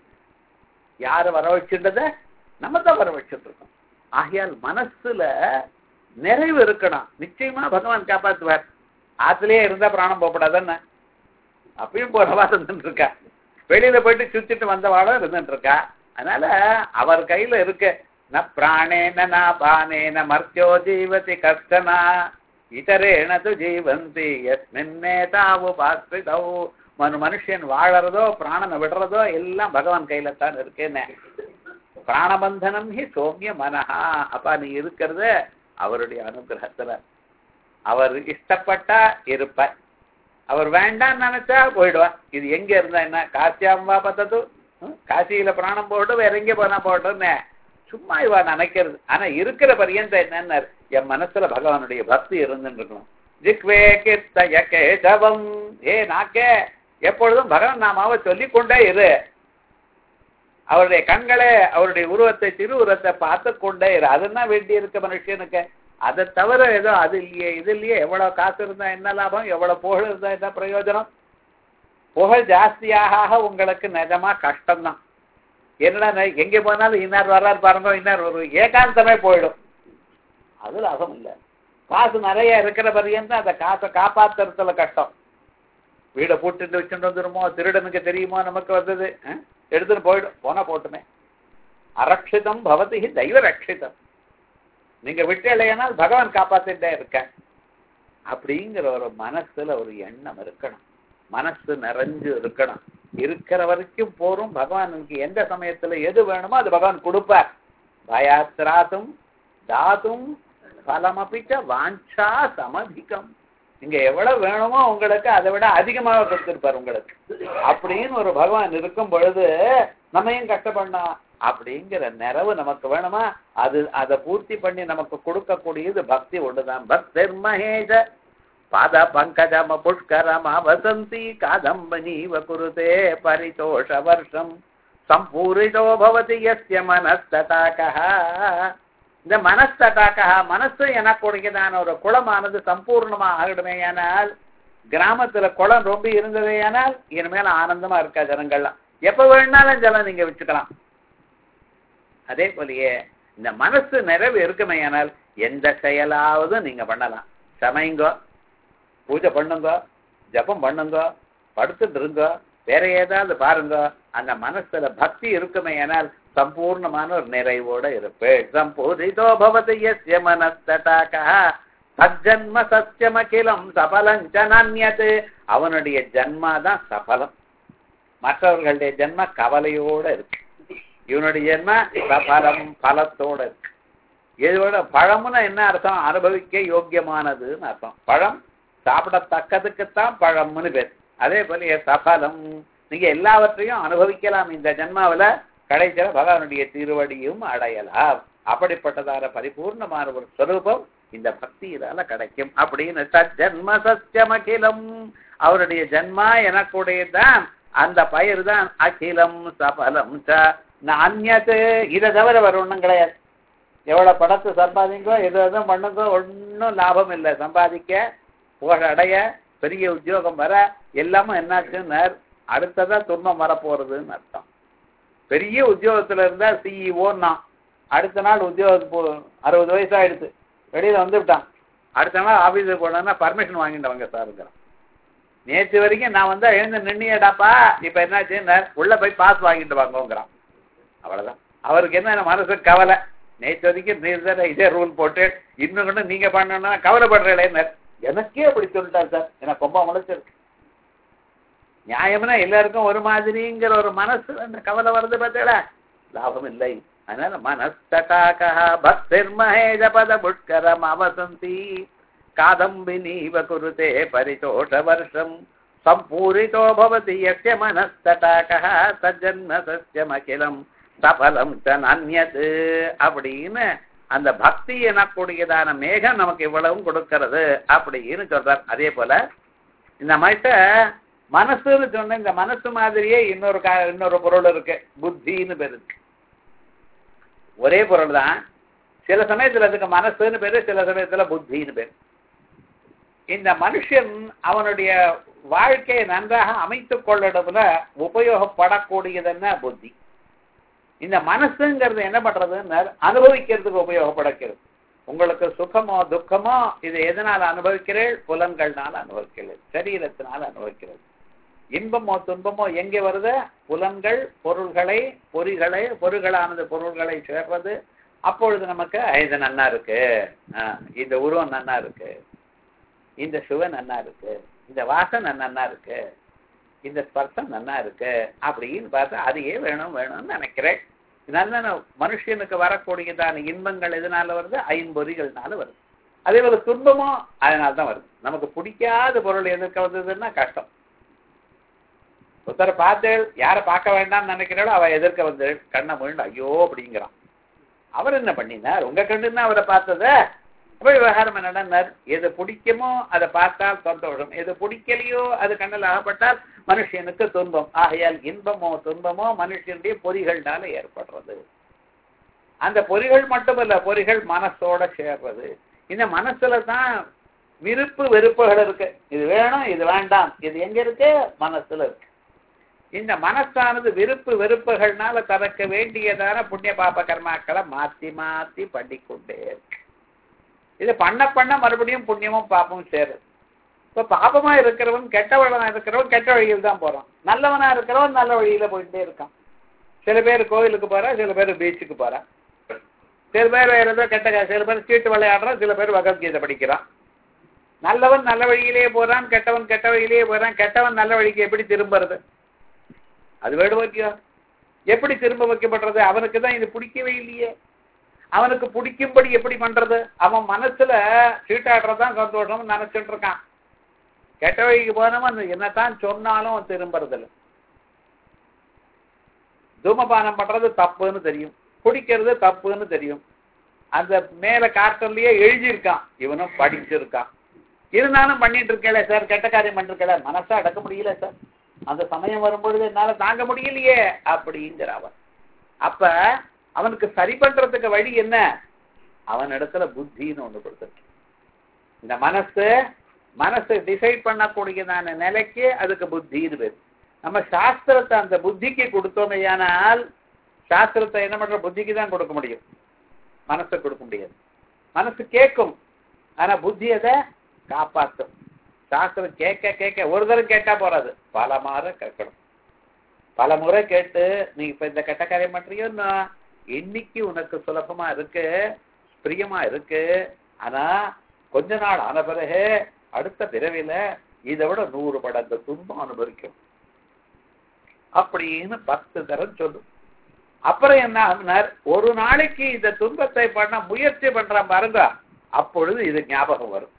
யாரை வர வச்சுட்டத நம்ம தான் வர வச்சுட்டு இருக்கோம் ஆகையால் மனசுல நிறைவு இருக்கணும் நிச்சயமா பகவான் காப்பாத்துவார் ஆத்துலயே இருந்தா பிராணம் போகப்படாதானே அப்பயும் போறவா இருந்துட்டு இருக்கா வெளியில போயிட்டு சுத்திட்டு வந்தவாளும் இருந்துட்டு இருக்கா அதனால அவர் கையில இருக்கு ந பிராணேன ந பானேன மர்த்தியோ ஜீவதி கஷ்டனா இதரேன து ஜீவந்தி எஸ்மின்னே தாவு பாஸ்பிதௌ மனு மனுஷன் வாழறதோ பிராணனை விடுறதோ எல்லாம் பகவான் கையில தான் இருக்குன்னு பிராணபந்தனம் ஹி சோமிய மனஹா அப்பா நீ இருக்கிறது அவருடைய அனுகிரகத்துல அவர் இஷ்டப்பட்டா இருப்பார் அவர் வேண்டாம்னு நினைச்சா போயிடுவார் இது எங்க இருந்தா என்ன காசியாம்பா பத்தது ம், காசியில பிராணம் போட்டு வேற எங்க போனா போட்டோன்னு சும்மா இவா நினைக்கிறது ஆனா இருக்கிற பரியந்த என்னன்னு என் மனசுல பகவானுடைய பக்தி இருந்துட்டு இருக்கணும் ஜிக்வே கீர்த்தய கேசவம் ஏ நாக்கே எப்பொழுதும் பகவான் நாமாவை சொல்லிக் கொண்டே இரு அவருடைய கண்களே அவருடைய உருவத்தை திரு உருவத்தை பார்த்து கொண்டே இரு அதுதான் வேண்டி இருக்க மனுஷனுக்கு அதை தவிர ஏதோ அது இல்லையே இது இல்லையே எவ்வளவு காசு இருந்தா என்ன லாபம் எவ்வளவு புகழ் இருந்தா என்ன பிரயோஜனம் புகழ் ஜாஸ்தியாக உங்களுக்கு நிஜமா கஷ்டம்தான் என்னடா நை- எங்க போனாலும் இன்னார் வர்றாரு பாருங்க இன்னார் ஒரு ஏகாந்தமே போயிடும் அது லாபம் இல்லை காசு நிறைய இருக்கிற பரியந்தான் அந்த காசை காப்பாத்துறதுல கஷ்டம் வீடை பூட்டிட்டு வச்சுட்டு வந்துருமோ திருடனுக்கு தெரியுமோ நமக்கு வந்தது அஹ்? எடுத்துன்னு போயிடும் போனா போட்டுமே அரட்சிதம் பவதி தெய்வ ரட்சிதம் நீங்க விட்டு இல்லையானால் பகவான் காப்பாத்திட்டே இருக்க அப்படிங்கிற ஒரு மனசுல ஒரு எண்ணம் இருக்கணும் மனசு நிறைஞ்சு இருக்கணும் இருக்கிற வரைக்கும் போரும் பகவானுக்கு எந்த சமயத்துல எது வேணுமோ அது பகவான் கொடுப்பார் பயாத்ராதும் தாதும் பலமபிச்ச வாஞ்சா சமதிகம் நீங்க எவ்வளவு வேணுமோ உங்களுக்கு அதை விட அதிகமாக கொடுத்திருப்பார் உங்களுக்கு அப்படின்னு ஒரு பகவான் இருக்கும் பொழுது நம்ம ஏன் கஷ்டப்படணும் அப்படிங்கிற நிறைவு நமக்கு வேணுமா அது அதை பூர்த்தி பண்ணி நமக்கு கொடுக்கக்கூடியது பக்தி ஒண்ணுதான் பக்தர் மகேஷ பாத பங்கஜம புஷ்கரம வசந்தி காதம்பனீவ குருதே பரிதோஷ வருஷம் சம்பூரிதோ பவதி யஸ்ய மனஸ்ததாகः இந்த மனஸ்தட்டாக்கா மனசு எனக்குடையதான ஒரு குளமானது சம்பூர்ணமா ஆகிடுமேயானால் கிராமத்துல குளம் ரொம்ப இருந்ததேயானால் இனிமேல் ஆனந்தமா இருக்கா ஜனங்கள்லாம் எப்ப வேணாலும் ஜலம் நீங்க வச்சுக்கலாம் அதே போலயே இந்த மனசு நிறைவு இருக்குமேயானால் எந்த செயலாவது நீங்க பண்ணலாம் சமைங்கோ பூஜை பண்ணுங்க ஜபம் பண்ணுங்க படுத்துட்டு இருங்க வேற ஏதாவது பாருங்க அந்த மனசுல பக்தி இருக்குமேயானால் சம்பூர்ணமான ஒரு நிறைவோட இருப்பேன் சம்பூரிதோ பவதி யஸ்ய மனஸ்தடாகா சஜன்ம சத்தியமகிலம் சபலஞ்ச நானியது அவனுடைய ஜன்மா தான் சபலம் மற்றவர்களுடைய ஜென்ம கவலையோட இருக்கு இவனுடைய ஜென்ம சபலம் பலத்தோட இருக்கு இதோட பழம்னா என்ன அர்த்தம் அனுபவிக்க யோக்கியமானதுன்னு அர்த்தம் பழம் சாப்பிடத்தக்கதுக்குத்தான் பழம்னு பேர் அதே போல சபலம் நீங்க எல்லாவற்றையும் அனுபவிக்கலாம் இந்த ஜென்மாவில கடைசியில பகவானுடைய திருவடியும் அடையலாம் அப்படிப்பட்டதான பரிபூர்ணமான ஒரு ஸ்வரூபம் இந்த பக்தியினால கிடைக்கும் அப்படின்னு சஜன்ம சத்தியம் அகிலம் அவருடைய ஜன்மா எனக்குடையதான் அந்த பயிர் தான் அகிலம் சபலம் ச அந்நத்து இதை தவிர வேற ஒண்ணும் கிடையாது எவ்வளவு படத்தை சம்பாதிங்கோ எது எதுவும் பண்ணுங்கோ ஒன்றும் லாபம் இல்லை சம்பாதிக்க புகழ் அடைய பெரிய உத்தியோகம் வர எல்லாமும் என்னாச்சுன்னு அடுத்ததா துன்பம் வரப்போறதுன்னு அர்த்தம் பெரிய உத்தியோகத்துல இருந்தா சிஇஓன்னா அடுத்த நாள் உத்தியோகத்துக்கு போ அறுபது வயசு ஆயிடுச்சு வெளியில வந்துவிட்டான் அடுத்த நாள் ஆபீஸுக்கு போனா பர்மிஷன் வாங்கிட்டு வாங்க சாருங்கிறான் நேற்று வரைக்கும் நான் வந்து எழுந்து நின்னியடாப்பா இப்ப என்னாச்சுன்னு உள்ள போய் பாஸ் வாங்கிட்டு வாங்கோங்கிறான் அவ்வளவுதான் அவருக்கு என்ன மனசு கவலை நேற்று வரைக்கும் நீர் தானே இதே ரூல் போட்டு இன்னும் கொண்டு நீங்க பண்ணணும்னா கவலைப்படுறீங்களே எனக்கே அப்படி சொல்லிட்டார் சார் எனக்கு ரொம்ப முளைச்சிருக்கு நியாயம்னா எல்லாருக்கும் ஒரு மாதிரிங்கிற ஒரு மனசு அந்த கவலை வருது பார்த்தீங்களா லாபம் இல்லை அதனால மனஸ்தடாகா பக்திர் மகேஜ பத புட்கரம் அவசந்தி காதம்பினீவ குருதே பரிதோஷ வருஷம் சம்பூரிதோ பவதி யஸ்ய மனஸ்தடாகா சஜன்ம சஸ்யமகிலம் சபலம் ச நானியது அப்படின்னு அந்த பக்தி எனக்கூடியதான மேகம் நமக்கு இவ்வளவும் கொடுக்கிறது அப்படின்னு சொல்றார் அதே போல இந்த மட்ட மனசுன்னு சொன்ன இந்த மனசு மாதிரியே இன்னொரு கா இன்னொரு பொருள் இருக்கு புத்தின்னு பேரு ஒரே பொருள் தான் சில சமயத்துல அதுக்கு மனசுன்னு பேரு சில சமயத்துல புத்தின்னு பேரு இந்த மனுஷன் அவனுடைய வாழ்க்கையை நன்றாக அமைத்துக் கொள்ளடும்ல உபயோகப்படக்கூடியதுன்னா புத்தி இந்த மனசுங்கிறது என்ன பண்றதுன்னு அனுபவிக்கிறதுக்கு உபயோகப்படுகிறது உங்களுக்கு சுகமோ துக்கமோ இது எதனால அனுபவிக்கிறேள் புலன்கள்னால அனுபவிக்கிறது சரீரத்தினால அனுபவிக்கிறது இன்பமோ துன்பமோ எங்கே வருது புலன்கள் பொருள்களை பொறிகளை பொருள்களானது பொருள்களை சேர்றது அப்பொழுது நமக்கு இது நன்னா இருக்கு ஆஹ் இந்த உருவம் நன்னா இருக்கு இந்த சுவை நன்னா இருக்கு இந்த வாசனை நன்னா இருக்கு இந்த ஸ்பர்சம் நன்னா இருக்கு அப்படின்னு பார்த்தா அதையே வேணும் வேணும்னு நினைக்கிறேன் இதனால மனுஷனுக்கு வரக்கூடியதான இன்பங்கள் எதனால வருது ஐம்பொறிகள்னால வருது அதே போல துன்பமும் அதனால தான் வருது நமக்கு பிடிக்காத பொருள் எதிர்க்க வந்ததுன்னா கஷ்டம் ஒருத்தரை பார்த்தேள் யாரை பார்க்க வேண்டாம்னு நினைக்கிறாளோ அவ எதிர்க்க வந்து கண்ணை முழுண்டு ஐயோ அப்படிங்கிறான் அவர் என்ன பண்ணினார் உங்க கண்டுன்னா அவரை பார்த்தத அப்ப விவகாரம் என்னடார் எது பிடிக்குமோ அதை பார்த்தால் சந்தோஷம் எது பிடிக்கலையோ அது கண்ணில் அகப்பட்டால் மனுஷனுக்கு துன்பம் ஆகையால் இன்பமோ துன்பமோ மனுஷனுடைய பொறிகள்னால ஏற்படுறது அந்த பொறிகள் மட்டுமல்ல பொறிகள் மனசோட சேர்றது இந்த மனசுல தான் விருப்பு வெறுப்புகள் இருக்கு இது வேணும் இது வேண்டாம் இது எங்க இருக்கு மனசுல இருக்கு இந்த மனசானது விருப்பு வெறுப்புகள்னால தனக்கு வேண்டியதான புண்ணிய பாப கர்மாக்களை மாத்தி மாத்தி பண்ணிக்கொண்டே இருக்கு இது பண்ண பண்ண மறுபடியும் புண்ணியமும் பாப்பமும் சேருது இப்ப பாபமா இருக்கிறவன் கெட்டவனா இருக்கிறவன் கெட்ட வழியில் தான் போறான் நல்லவனா இருக்கிறவன் நல்ல வழியில போயிட்டே இருக்கான் சில பேர் கோயிலுக்கு போறா சில பேர் பீச்சுக்கு போறா சில பேர் வேற ஏதோ கெட்ட சில பேர் சீட்டு விளையாடுறான் சில பேர் பகவத்கீதை படிக்கிறான் நல்லவன் நல்ல வழியிலேயே போறான் கெட்டவன் கெட்ட வழியிலேயே போறான் கெட்டவன் நல்ல வழிக்கு எப்படி திரும்புறது அது வேடு வைக்கும் எப்படி திரும்ப வைக்கப்படுறது அவனுக்கு தான் இது பிடிக்கவே இல்லையே அவனுக்கு பிடிக்கும்படி எப்படி பண்றது அவன் மனசுல சீட்டாடுறதான் சந்தோஷம் நினைச்சிட்டு இருக்கான் கெட்ட வழிக்கு போனவன் என்னத்தான் சொன்னாலும் திரும்புறதில்ல தூமபானம் பண்றது தப்புன்னு தெரியும் குடிக்கிறது தப்புன்னு தெரியும் அந்த மேல கார்ட்டன்லயே எழுதியிருக்கான் இவனும் படிச்சிருக்கான் இருந்தாலும் பண்ணிட்டு இருக்கல சார் கெட்ட காரியம் பண்ணிருக்கல மனசா அடக்க முடியல சார் அந்த சமயம் வரும்பொழுது என்னால தாங்க முடியலையே அப்படிங்கிற அவன் அப்ப அவனுக்கு சரி பண்றதுக்கு வழி என்ன அவன் இடத்துல புத்தின்னு ஒண்ணு கொடுத்துருக்கு இந்த மனசு மனசு டிசைட் பண்ணக்கூடியதான நிலைக்கு அதுக்கு புத்தின்னு பேர் நம்ம சாஸ்திரத்தை அந்த புத்திக்கு கொடுத்தோமையானால் சாஸ்திரத்தை என்ன பண்ற புத்திக்கு தான் கொடுக்க முடியும் மனசு கொடுக்க முடியாது மனசு கேட்கும் ஆனா புத்தி அதை காப்பாற்றும் சாஸ்திரம் கேட்க கேட்க ஒரு தடவை கேட்டா போறாது பல முறை கேட்கணும் பல முறை கேட்டு நீ இப்ப இந்த கெட்ட காரியம் பண்றியோன்னா இன்னைக்கு உனக்கு சுலபமா இருக்கு பிரியமா இருக்கு ஆனா கொஞ்ச நாள் ஆன பிறகு அடுத்த பிறவில இதை விட நூறு படங்கு துன்பம் அனுபவிக்கும் அப்படின்னு பத்து தரம் சொல்லும் அப்புறம் என்ன ஆகுனார் ஒரு நாளைக்கு இந்த துன்பத்தை பண்ண முயற்சி பண்றான் பாருங்க அப்பொழுது இது ஞாபகம் வரும்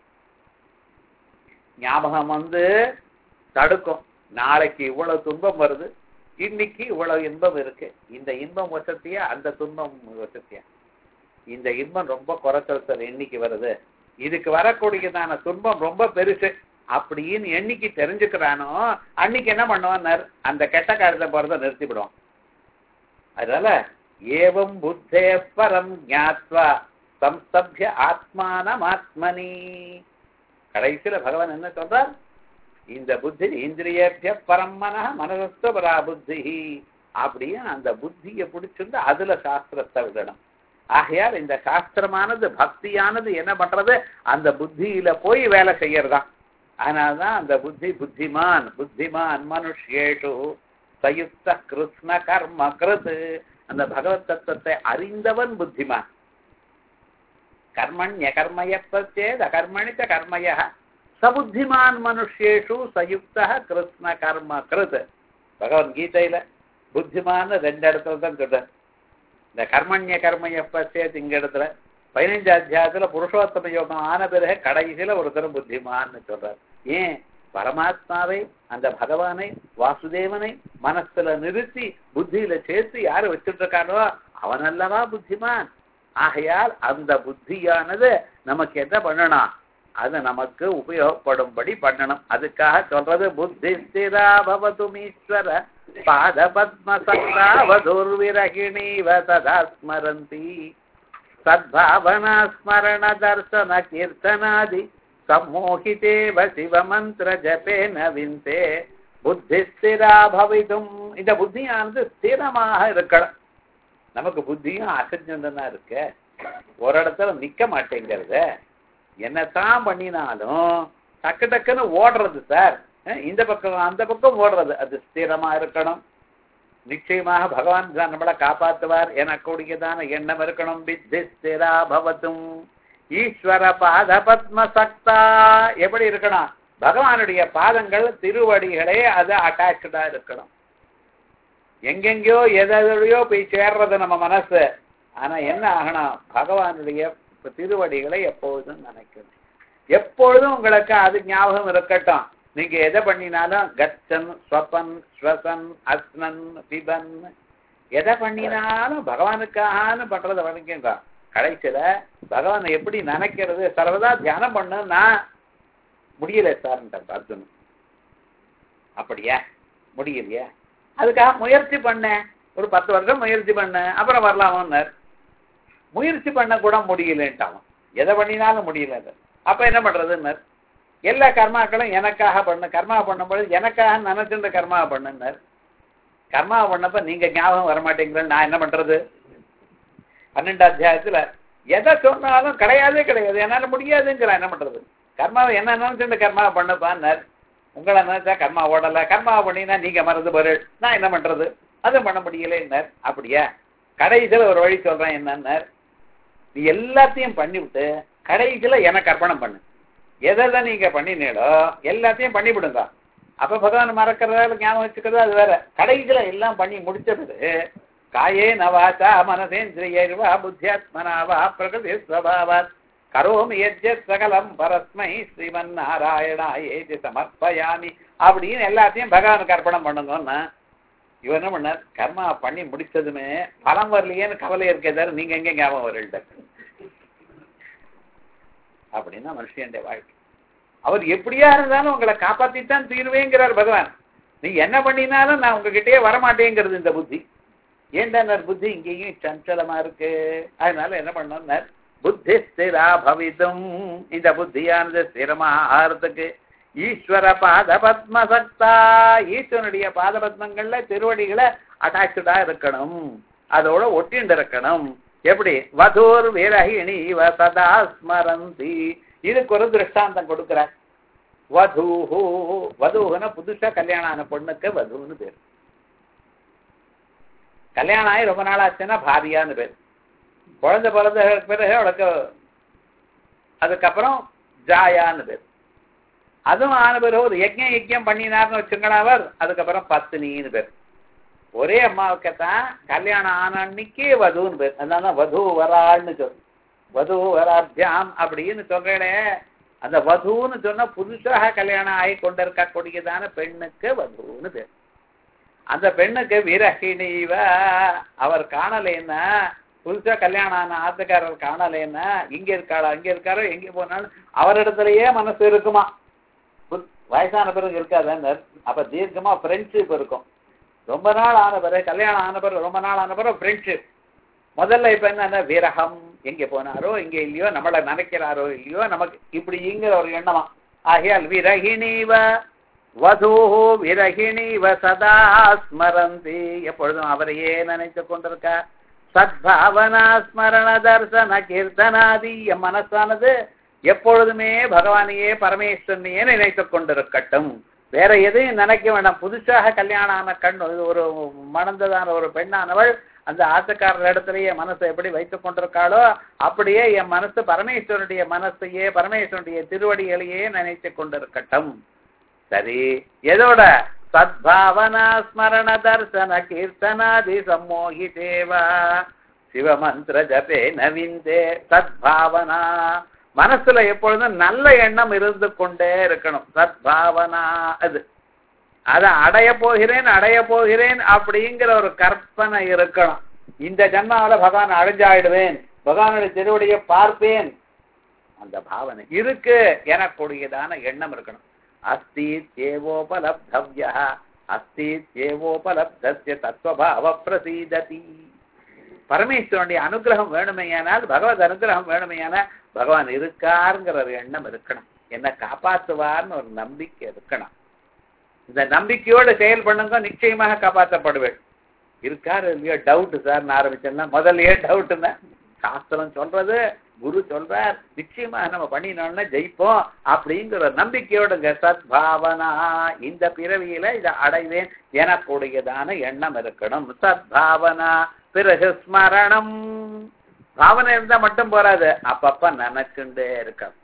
ஞாபகம் வந்து தடுக்கும் நாளைக்கு இவ்வளவு துன்பம் வருது இன்னைக்கு இவ்வளவு இன்பம் இருக்கு இந்த இன்பம் வசத்தியா அந்த துன்பம் வசத்தியா இந்த இன்பம் ரொம்ப குறைச்சல் சார் என்னைக்கு வருது இதுக்கு வரக்கூடியதான துன்பம் ரொம்ப பெருசு அப்படின்னு என்னைக்கு தெரிஞ்சுக்கிறானோ அன்னைக்கு என்ன பண்ணுவான் அந்த கெட்ட காலத்தை போறதை நிறுத்திவிடுவான் அதனால ஏவம் புத்தே பரம் ஞாத்வா சம்ஸ்தபிய ஆத்மானம் ஆத்மனி கடைசியில பகவான் என்ன சொல்றார் இந்த புத்தி இந்திரியபிய பரம் மன மனதஸ்த பரா புத்தி அப்படியே அந்த புத்தியை பிடிச்சிருந்து அதுல சாஸ்திரத்தை விடணும் ஆகையால் இந்த சாஸ்திரமானது பக்தியானது என்ன பண்றது அந்த புத்தியில போய் வேலை செய்யறதான் அதனால்தான் அந்த புத்தி புத்திமான் புத்திமான் மனுஷேஷு சயுக்த கிருஷ்ண கர்ம கிருத் அந்த பகவத் தத்துவத்தை அறிந்தவன் புத்திமான் கர்மண்ய கர்மய பிரச்சேத் அகர்மணி ச கர்மய சபுத்திமான் மனுஷேஷு சயுக்த கிருஷ்ண கர்ம கிருத் பகவத்கீதையில புத்திமான் ரெண்டு இடத்துல தான் சொல்றார் இந்த கர்மண்ய கர்மய பிரச்சேத் இங்க இடத்துல பதினைஞ்சு அத்தியாயத்துல புருஷோத்தம யோகம் ஆன பிறகு கடைசியில ஒருத்தரும் புத்திமான்னு சொல்றார் ஏன் பரமாத்மாவை அந்த பகவானை வாசுதேவனை மனசுல நிறுத்தி புத்தியில சேர்த்து யாரு வச்சுட்டு இருக்கானோ அவன் அல்லவா புத்திமான் ஆகையால் அந்த புத்தியானது நமக்கு என்ன பண்ணணும் அது நமக்கு உபயோகப்படும்படி பண்ணணும் அதுக்காக சொல்றது புத்தி ஸ்திரா பவதுமீஸ்வர பாத பத்ம சக்தாவதுர்விரகிணீவ சதா ஸ்மரந்தி சத்பாவனா ஸ்மரண தர்சன கீர்த்தனாதி சம்மோகிதேவ சிவமந்திர ஜபேன விந்தே புத்தி ஸ்திரா பவிதும் இந்த புத்தியானது ஸ்திரமாக இருக்கணும் நமக்கு புத்தியும் அசஞ்சந்தனா இருக்கு ஒரு இடத்துல நிக்க மாட்டேங்கிறது என்னத்தான் பண்ணினாலும் டக்கு டக்குன்னு ஓடுறது சார் இந்த பக்கம் அந்த பக்கம் ஓடுறது அது ஸ்திரமா இருக்கணும் நிச்சயமாக பகவான் தான் நம்மளை காப்பாற்றுவார் எனக்கூடியதான எண்ணம் இருக்கணும் வித்தி ஸ்திரா பவத்தும் ஈஸ்வர பாத பத்ம சக்தா எப்படி இருக்கணும் பகவானுடைய பாதங்கள் திருவடிகளே அது அட்டாச்சா இருக்கணும் எங்கெங்கயோ எதையோ போய் சேர்றது நம்ம மனசு ஆனா என்ன ஆகணும் பகவானுடைய திருவடிகளை எப்பொழுதும் நினைக்கணும் எப்பொழுதும் உங்களுக்கு அது ஞாபகம் இருக்கட்டும் நீங்க எதை பண்ணினாலும் கச்சன் ஸ்வபன் ஸ்வசன் அஸ்னன் பிபன் எதை பண்ணினாலும் பகவானுக்காகனு பண்றதை பண்ணிக்கங்க கடைசியில பகவானை எப்படி நினைக்கிறது சர்வதா தியானம் பண்ணுன்னா முடியல சார்ன்ட்டு அர்ஜுன் அப்படியா முடியலையா அதுக்காக முயற்சி பண்ணேன் ஒரு பத்து வருஷம் முயற்சி பண்ணேன் அப்புறம் வரலாமன்னார் முயற்சி பண்ண கூட முடியலன்ட்டான் எதை பண்ணினாலும் முடியல அப்ப என்ன பண்றதுன்னார் எல்லா கர்மாக்களும் எனக்காக பண்ணு கர்மா பண்ணும்பொழுது எனக்காக நினைச்சுன்ற கர்மா பண்ணுனார் கர்மா பண்ணப்ப நீங்க ஞாபகம் வரமாட்டேங்கிறது நான் என்ன பண்றது பன்னெண்டு அத்தியாயத்துல எதை சொன்னாலும் கிடையாதே கிடையாது என்னால முடியாதுங்கிற என்ன பண்றது கர்மாவை என்ன நினைச்சுட்டு கர்மா பண்ணுப்பான்னார் உங்களை நினைச்சா கர்மா ஓடல கர்மா பண்ணினா நீங்க மறந்து பொருள் நான் என்ன பண்றது அதுவும் பண்ண முடியலைன்னார் அப்படியா கடைசியில ஒரு வழி சொல்றேன் என்னன்னார் நீ எல்லாத்தையும் பண்ணிவிட்டு கடைசியில எனக்கு அர்ப்பணம் பண்ணு எதை நீங்க பண்ணினீங்களோ எல்லாத்தையும் பண்ணிவிடுங்க அப்ப பகவான் மறக்கிறதால ஞாபகம் வச்சுக்கிறது அது வேற கடைசியில எல்லாம் பண்ணி முடிச்ச பிறகு காயே நவாச்சா மனசேந்திரியர்வா புத்தியாத்மனாவா பிரகிருதி ஸ்வபாவாத் கரோமி எஜ்ஜத் சகலம் பரஸ்மை ஸ்ரீமன் நாராயணாயேதி சமர்ப்பயாமி அப்படின்னு எல்லாத்தையும் பகவானுக்கு அர்ப்பணம் பண்ணுங்கன்னா இவன் என்ன பண்ணார் கர்மா பண்ணி முடிச்சதுமே பலம் வரலையேன்னு கவலை இருக்கே தவிர நீங்க எங்க ஞாபகம் வரல அப்படின்னா மனுஷனுடைய வாழ்க்கை அவர் எப்படியா இருந்தாலும் உங்களை காப்பாத்தித்தான் தீர்வேங்கிறார் பகவான் நீ என்ன பண்ணினாலும் நான் உங்ககிட்டயே வரமாட்டேங்கிறது இந்த புத்தி ஏன்டார் புத்தி இங்கேயும் சஞ்சலமா இருக்கு அதனால என்ன பண்ணோம்னார் புத்தி ஸ்திரா பவிதும் இந்த புத்தியானது ஸ்திரமாக ஆறதுக்கு ஈஸ்வர பாத பத்மசக்தா ஈஸ்வரனுடைய பாத பத்மங்கள்ல திருவடிகளை அட்டாச்சடா இருக்கணும் அதோட ஒட்டிண்டு இருக்கணும் எப்படி வதூர் விரகிணி இவ சதா ஸ்மரந்தி இதுக்கு ஒரு திருஷ்டாந்தம் கொடுக்கிறார் வதூஹு வதூஹுன புதுசா கல்யாணம் ஆன பொண்ணுக்கு வதூன்னு பேர் கல்யாணம் ஆகி ரொம்ப நாள் ஆச்சுன்னா பாரியான்னு பேர் குழந்தை பிறந்த பிறகு அவளுக்கு அதுக்கப்புறம் ஜாயான்னு பேர் அதுவும் ஆன பிறகு ஒரு யஜ்யம் யஜ்யம் பண்ணினார்னு வச்சுங்களா அவர் அதுக்கப்புறம் பத்தினின்னு பேர் ஒரே அம்மாவுக்குத்தான் கல்யாணம் ஆன அன்னைக்கு வதுன்னு பேர் அதனால வது வராள்னு சொல்லு வது வராபியாம் அப்படின்னு சொல்றேனே அந்த வதுன்னு சொன்னா புதுசாக கல்யாணம் ஆகி கொண்டிருக்கக்கூடியதான பெண்ணுக்கு வதுன்னு பேர் அந்த பெண்ணுக்கு விரகிணிவ அவர் காணலைன்னா புதுசா கல்யாணம் ஆன ஆத்துக்காரர் காணலைன்னா இங்க இருக்காளா அங்க இருக்காரோ எங்க போனாலும் அவரிடத்துலயே மனசு இருக்குமா புத்- வயசான பிறகு இருக்காதுன்னு அப்ப தீர்க்கமா ஃப்ரெண்ட்ஷிப் இருக்கும் ரொம்ப நாள் ஆன பிறகு கல்யாணம் ஆன பிறகு ரொம்ப நாள் ஆன பிறகு ஃப்ரெண்ட்ஷிப் முதல்ல இப்ப என்ன விரகம் எங்க போனாரோ இங்க இல்லையோ நம்மள நினைக்கிறாரோ இல்லையோ நமக்கு இப்படிங்கிற ஒரு எண்ணமா ஆகையால் விரகிணீவ வதூஹு விரகிணீவ சதா ஸ்மரந்தி எப்பொழுதும் அவரையே நினைத்து கொண்டிருக்கா சத்பாவனா ஸ்மரண தர்சன கீர்த்தனாதி என் மனசானது எப்பொழுதுமே பகவானையே பரமேஸ்வரனையே நினைத்துக் கொண்டிருக்கட்டும் வேற எதையும் நினைக்க வேண்டாம் புதுசாக கல்யாணம் ஆன கண் ஒரு மணந்ததான ஒரு பெண்ணானவள் அந்த ஆசக்காரர் இடத்துலயே மனசை எப்படி வைத்துக் கொண்டிருக்காளோ அப்படியே என் மனசு பரமேஸ்வரனுடைய மனசையே பரமேஸ்வரனுடைய திருவடிகளையே நினைத்துக் கொண்டிருக்கட்டும் சரி எதோட சத்பாவனா ஸ்மரண தர்சன கீர்த்தனாதி சம்மோகிதேவா சிவமந்திர ஜபே நவிந்தே சத்பாவனா மனசுல எப்பொழுதும் நல்ல எண்ணம் இருந்து கொண்டே இருக்கணும் சத்பாவனா அது அதை அடைய போகிறேன் அடைய போகிறேன் அப்படிங்கிற ஒரு கற்பனை இருக்கணும் இந்த ஜன்மாவில பகவான் அடைஞ்சாயிடுவேன் பகவானுடைய திருவடியை பார்ப்பேன் அந்த பாவனை இருக்கு எனக்கூடியதான எண்ணம் இருக்கணும் அஸ்தி ஏவோபலப்தவ்யா அஸ்தி ஏவோபலப்தஸ்ய தத்துவபாவ பிரசீததி பரமேஸ்வரனுடைய அனுகிரகம் வேணுமையானால் பகவத் அனுகிரகம் வேணுமையானால் பகவான் இருக்காருங்கிற ஒரு எண்ணம் இருக்கணும் என்ன காப்பாற்றுவார்னு ஒரு நம்பிக்கை இருக்கணும் இந்த நம்பிக்கையோடு செயல் பண்ணுங்க நிச்சயமாக காப்பாற்றப்படுவேன் இருக்காரு இல்லையோ டவுட் சார் ஆரம்பிச்சேன்னா முதல்லயே டவுட்டுன்னா சாஸ்திரம் சொல்றது குரு சொல்றார் நிச்சயமா நம்ம பண்ணினோம்னா ஜெயிப்போம் அப்படிங்கிற ஒரு நம்பிக்கையோடுங்க சத்பாவனா இந்த பிறவியில இதை அடைவேன் எனக்கூடியதான எண்ணம் இருக்கணும் சத்பாவனா பிறகு ஸ்மரணம் பாவனை இருந்தா மட்டும் போறாது அப்பப்ப நினைச்சுட்டே இருக்கணும்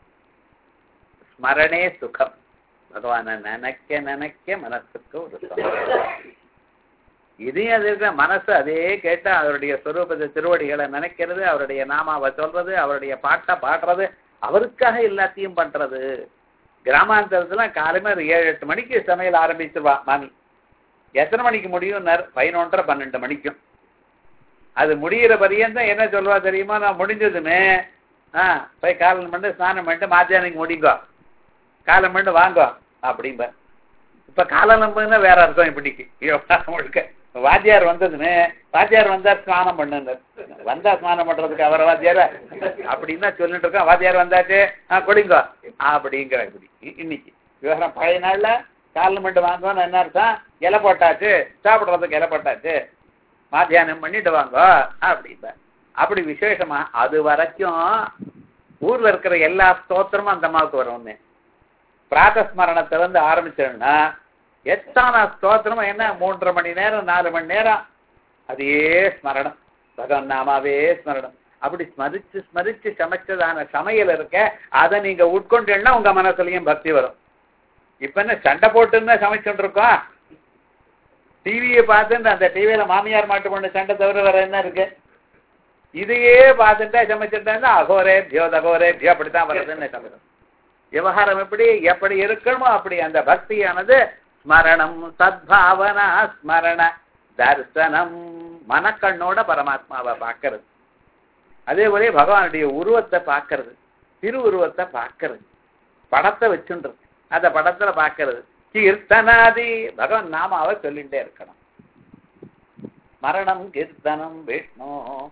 ஸ்மரணே சுகம் பகவான நினைக்க நினைக்க மனசுக்கு ஒரு சந்தோஷம் இதையும் அது இருக்கிற மனசு அதே கேட்டு அவருடைய சொரூபத்தை திருவடிகளை நினைக்கிறது அவருடைய நாமாவை சொல்றது அவருடைய பாட்டை பாடுறது அவருக்காக எல்லாத்தையும் பண்றது கிராமாந்தரத்துல காலமே ஒரு ஏழு எட்டு மணிக்கு சமையல் ஆரம்பிச்சிருவா மாமி எத்தனை மணிக்கு முடியும் பதினொன்றரை பன்னெண்டு மணிக்கும் அது முடிகிற பரியந்தம் என்ன சொல்லுவா தெரியுமா நான் முடிஞ்சதுமே ஆ போய் காலம் பண்ணி ஸ்நானம் பண்ணிட்டு மாத்தியானிக்கு முடிங்கோ காலம் பண்ணி வாங்கோ அப்படிம்ப இப்ப காலம் வேற அர்த்தம் இப்படிக்கு முழுக்க வாத்தியார் வந்ததுன்னு வாத்தியார் வந்தார் ஸ்நானம் பண்ணுங்க வந்தா ஸ்நானம் பண்றதுக்கு அவரை வாத்தியார அப்படின்னு தான் சொல்லிட்டு இருக்கோம் வாத்தியார் வந்தாச்சு ஆ கொடுங்க அப்படிங்கிற இப்படி இ- இன்னைக்கு விவகாரம் பழைய நாள்ல காலம் மட்டும் வாங்கன்னு என்ன அர்த்தம் இலை போட்டாச்சு சாப்பிடுறதுக்கு இலை போட்டாச்சு மாத்தியானம் பண்ணிட்டு வாங்க அப்படிம்ப அப்படி விசேஷமா அது வரைக்கும் ஊர்ல இருக்கிற எல்லா ஸ்தோத்திரமும் அந்த அம்மாவுக்கு வரும்னு பிராத்தஸ்மரணத்துல இருந்து ஆரம்பிச்சோம்னா எத்தனை ஸ்தோத்திரமும் என்ன மூன்றரை மணி நேரம் நாலு மணி நேரம் அதே ஸ்மரணம் பகவான் நாமாவே ஸ்மரணம் அப்படி ஸ்மரிச்சு ஸ்மரிச்சு சமைச்சதான சமையல் இருக்க அதை நீங்க உட்கொண்டீங்கன்னா உங்க மனசுலயும் பக்தி வரும் இப்ப என்ன சண்டை போட்டுன்னு சமைச்சுட்டு இருக்கோம் டிவியை பார்த்துட்டு அந்த டிவியில மாமியார் மாட்டு பொண்ணு சண்டை தவிர வேற என்ன இருக்கு இதையே பார்த்துட்டா சமைச்சுட்டா அகோரே பியோ தகோரே பியோ அப்படித்தான் வருதுன்னு சமைக்கும் விவகாரம் எப்படி எப்படி இருக்கணுமோ அப்படி அந்த பக்தியானது ஸ்மரணம் சத்பாவனா ஸ்மரண தர்சனம் மனக்கண்ணோட பரமாத்மாவை பார்க்கறது அதே போல பகவானுடைய உருவத்தை பார்க்கறது திருவுருவத்தை பார்க்கறது படத்தை வச்சுன்றது அந்த படத்துல பார்க்கறது கீர்த்தனாதி பகவான் நாமாவை சொல்லிட்டே இருக்கணும் மரணம் கீர்த்தனம் விஷ்ணு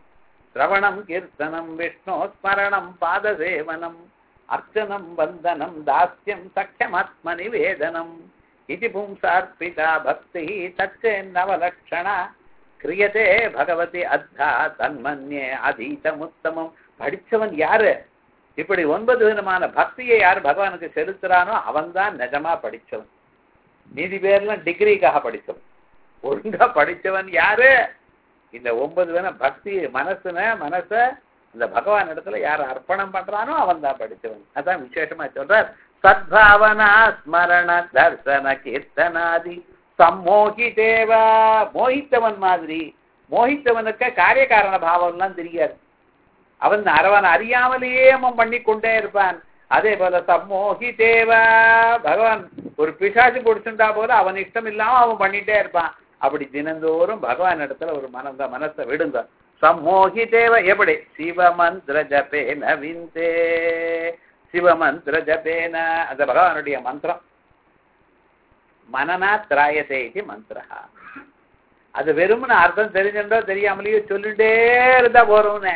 சிரவணம் கீர்த்தனம் விஷ்ணு ஸ்மரணம் பாதசேவனம் அர்ச்சனம் வந்தனம் தாஸ்யம் சக்கியமாத்ம நிவேதனம் இது பும்சார்ப்பிதா பக்தி தச்சேன்னவலட்சணா கிரியதே பகவதி அத்தா தன்மன்யே அதீதமுத்தமம் படிச்சவன் யாரு இப்படி ஒன்பது விதமான பக்தியை யார் பகவானுக்கு செலுத்துறானோ அவன்தான் நிஜமா படிச்சவன் மீதி பேர்லாம் டிகிரிக்காக படிச்சவன் ஒழுங்கா படிச்சவன் யாரு இந்த ஒன்பது வித பக்தி மனசுன மனச இந்த பகவான் இடத்துல யார் அர்ப்பணம் பண்றானோ அவன் தான் படிச்சவன் அதான் விசேஷமா சொல்றார் சத்பாவனா ஸ்மரண தர்சன கீர்த்தனாதி சம்மோகிதேவா மோகித்தவன் மாதிரி மோகித்தவனுக்கு காரியகாரண பாவம்லாம் தெரியாது அவன் அவன் அறியாமலேயே அவன் பண்ணி கொண்டே இருப்பான் அதே போல சம்மோகி தேவா பகவான் ஒரு பிசாசு பிடிச்சுட்டா போல அவன் இஷ்டம் இல்லாம அவன் பண்ணிட்டே இருப்பான் அப்படி தினந்தோறும் பகவான் இடத்துல ஒரு மனந்த மனசை விடுங்க சம்மோகி தேவ எப்படி சிவமந்திர ஜபேன விந்தே சிவமந்திர ஜபேன அந்த பகவானுடைய மந்திரம் மனநா திராயதே இது மந்திரா அது வெறும்னு அர்த்தம் தெரிஞ்சுட்டோ தெரியாமலேயோ சொல்லிட்டே இருந்தா போறோம்னு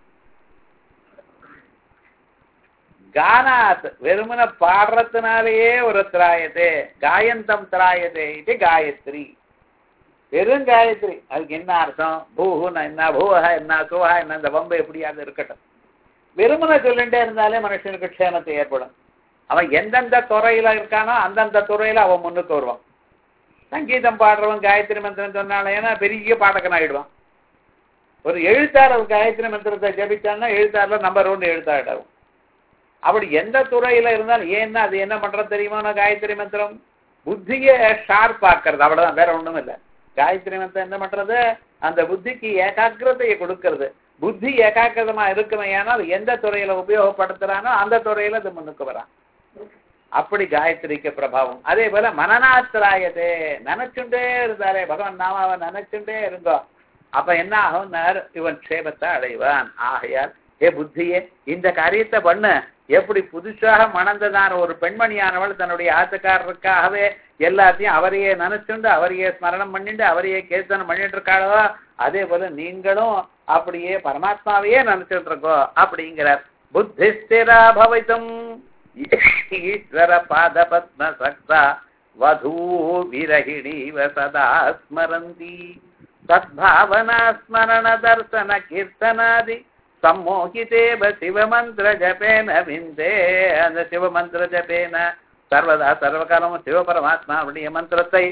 கானாத் வெறுமன பாடுறதுனாலேயே ஒரு திராயதே காயந்தம் திராயதே இது காயத்ரி வெறும் காயத்ரி அதுக்கு என்ன அர்த்தம் பூஹுன்னா என்ன பூவஹ என்ன சுவஹா என்ன இந்த வம்பு எப்படியாவது இருக்கட்டும் வெறுமனை சொல்லிட்டே இருந்தாலே மனுஷனுக்கு க்ஷேமத்தை ஏற்படும் அவன் எந்தெந்த துறையில இருக்கானோ அந்தந்த துறையில அவன் முன்னுக்கு வருவான் சங்கீதம் பாடுறவன் காயத்ரி மந்திரம் சொன்னாலே ஏன்னா பெரிய பாடகன் ஆயிடுவான் ஒரு எழுத்தாளர் காயத்ரி மந்திரத்தை ஜபிச்சான்னா எழுத்தாளர் நம்பர் ஒன் எழுத்தாளர் அப்படி எந்த துறையில இருந்தாலும் ஏன்னா அது என்ன பண்றது தெரியுமா நான் காயத்ரி மந்திரம் புத்தியை ஷார்ப் ஆக்குறது அவ்வளவுதான் வேற ஒண்ணும் இல்லை காயத்ரி மந்திரம் என்ன பண்றது அந்த புத்திக்கு ஏகாகிரதையை கொடுக்கறது புத்தி ஏகாகிரதமா இருக்குமே ஆனால் எந்த துறையில உபயோகப்படுத்துறானோ அந்த துறையில அது முன்னுக்கு வரான் அப்படி காயத்ரிக்கு பிரபாவம் அதே போல மனநாத்திராயதே நினைச்சுட்டே இருந்தாரே பகவான் நாமாவை நினைச்சுட்டே இருந்தோம் அப்ப என்ன ஆகும் இவன் க்ஷேமத்தை அடைவான் ஆகையால் ஏ புத்தியே இந்த காரியத்தை பண்ண எப்படி புதுசாக மணந்ததான ஒரு பெண்மணியானவள் தன்னுடைய ஆத்துக்காரருக்காகவே எல்லாத்தையும் அவரையே நினைச்சுண்டு அவரையே ஸ்மரணம் பண்ணிட்டு அவரையே கீர்த்தனம் பண்ணிட்டு இருக்காளோ அதே போல நீங்களும் அப்படியே பரமாத்மாவையே நினைச்சிட்டு இருக்கோ அப்படிங்கிறார் புத்தி ஸ்திரா பவித்தும் ஈஸ்வர பாத பத்ம சக்தா வதூ விரகிணீவ சதா ஸ்மரந்தி சத்பாவனா ஸ்மரண தர்சன கீர்த்தனாதி சம்மோகிதேவ சிவமந்திர ஜபேன விந்தே அந்த சிவமந்திர ஜபேன சர்வதா சர்வகாலமும் சிவபரமாத்மா அவருடைய மந்திரத்தை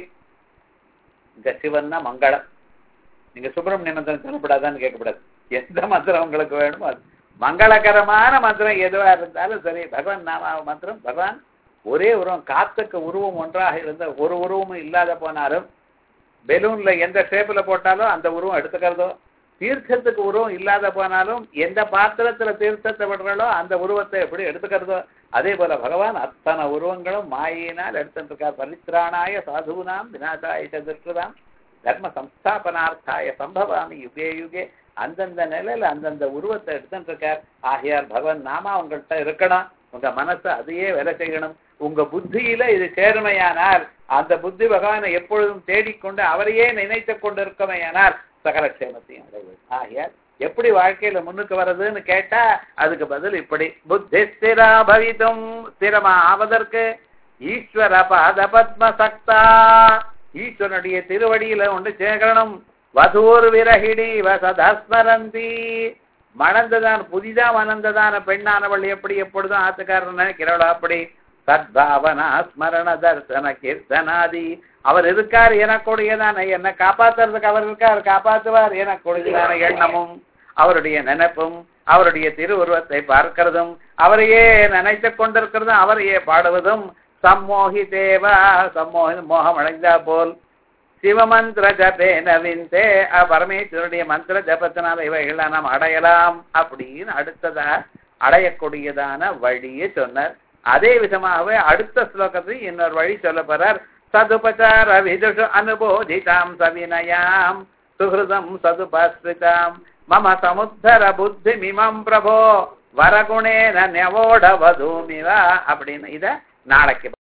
இங்க சிவன்னா மங்களம் நீங்க சுப்பிரமணிய மந்திரம் சொல்லப்படாதான்னு கேட்கக்கூடாது எந்த மந்திரம் உங்களுக்கு வேணுமோ அது மங்களகரமான மந்திரம் எதுவா இருந்தாலும் சரி பகவான் நாம மந்திரம் பகவான் ஒரே உருவம் காத்துக்கு உருவம் ஒன்றாக இருந்த ஒரு உருவமும் இல்லாத போனாலும் பெலூன்ல எந்த ஷேப்ல போட்டாலும் அந்த உருவம் எடுத்துக்கிறதோ தீர்த்தத்துக்கு உருவம் இல்லாத போனாலும் எந்த பாத்திரத்துல தீர்த்தத்தை விடுறாலோ அந்த உருவத்தை எப்படி எடுத்துக்கிறதோ அதே போல பகவான் அத்தனை உருவங்களும் மாயினால் எடுத்துட்டு இருக்கார் பரித்ராணாய சாதுனாம் விநாசாய திருஷ்டுதாம் தர்ம சம்ஸ்தாபனார்த்தாய சம்பவாமி யுகே யுகே அந்தந்த நிலையில அந்தந்த உருவத்தை எடுத்துட்டு இருக்கார் ஆகையார் பகவான் நாமா உங்கள்கிட்ட இருக்கணும் உங்க மனசை அதையே வேலை செய்யணும் உங்க புத்தியில இது சேர்மையானால் அந்த புத்தி பகவானை எப்பொழுதும் தேடிக்கொண்டு அவரையே நினைத்து கொண்டு இருக்கமையானால் சகல க்ஷேமத்தையும் அடைவது ஆகையால் எப்படி வாழ்க்கையில முன்னுக்கு வர்றதுன்னு கேட்டா அதுக்கு பதில் இப்படி புத்தி ஸ்திரா பவித்தும் ஸ்திரமா ஆவதற்கு ஈஸ்வர பாத பத்ம சக்தா ஈஸ்வரனுடைய திருவடியில ஒன்று சேகரணம் வதூர் விரகிடி வசதஸ்மரந்தி மணந்ததான் புதிதா மணந்ததான பெண்ணானவள் எப்படி எப்பொழுதும் ஆத்துக்காரன் நினைக்கிறாளோ அப்படி சத்பாவனா ஸ்மரண தர்சன கீர்த்தனாதி அவர் இருக்கார் எனக்குடையதான என்னை காப்பாத்துறதுக்கு அவர் இருக்கார் காப்பாத்துவார் எனக்குடையதான எண்ணமும் அவருடைய நினைப்பும் அவருடைய திருவுருவத்தை பார்க்கிறதும் அவரையே நினைத்து கொண்டிருக்கிறதும் அவரையே பாடுவதும் சம்மோகி தேவா சம்மோகி மோகம் அடைந்தா போல் சிவமந்திர ஜபேன விந்தே பரமேஸ்வருடைய மந்திர ஜபத்தினால இவைகளை நாம் அடையலாம் அப்படின்னு அடுத்ததா அடையக்கூடியதான வழியை சொன்னார் அதே விதமாகவே அடுத்த ஸ்லோகத்தில் இன்னொரு வழி சொல்ல போறார் சதுபச்சார விதுஷு அனுபோதிதாம் சவினயாம் சுஹிருதம் சதுபாஸ்ரிதாம் மம சமுத்தர புத்தி மிமம் பிரபோ வரகுணேன நெவோட வதூமிவா அப்படின்னு இத நாளைக்கு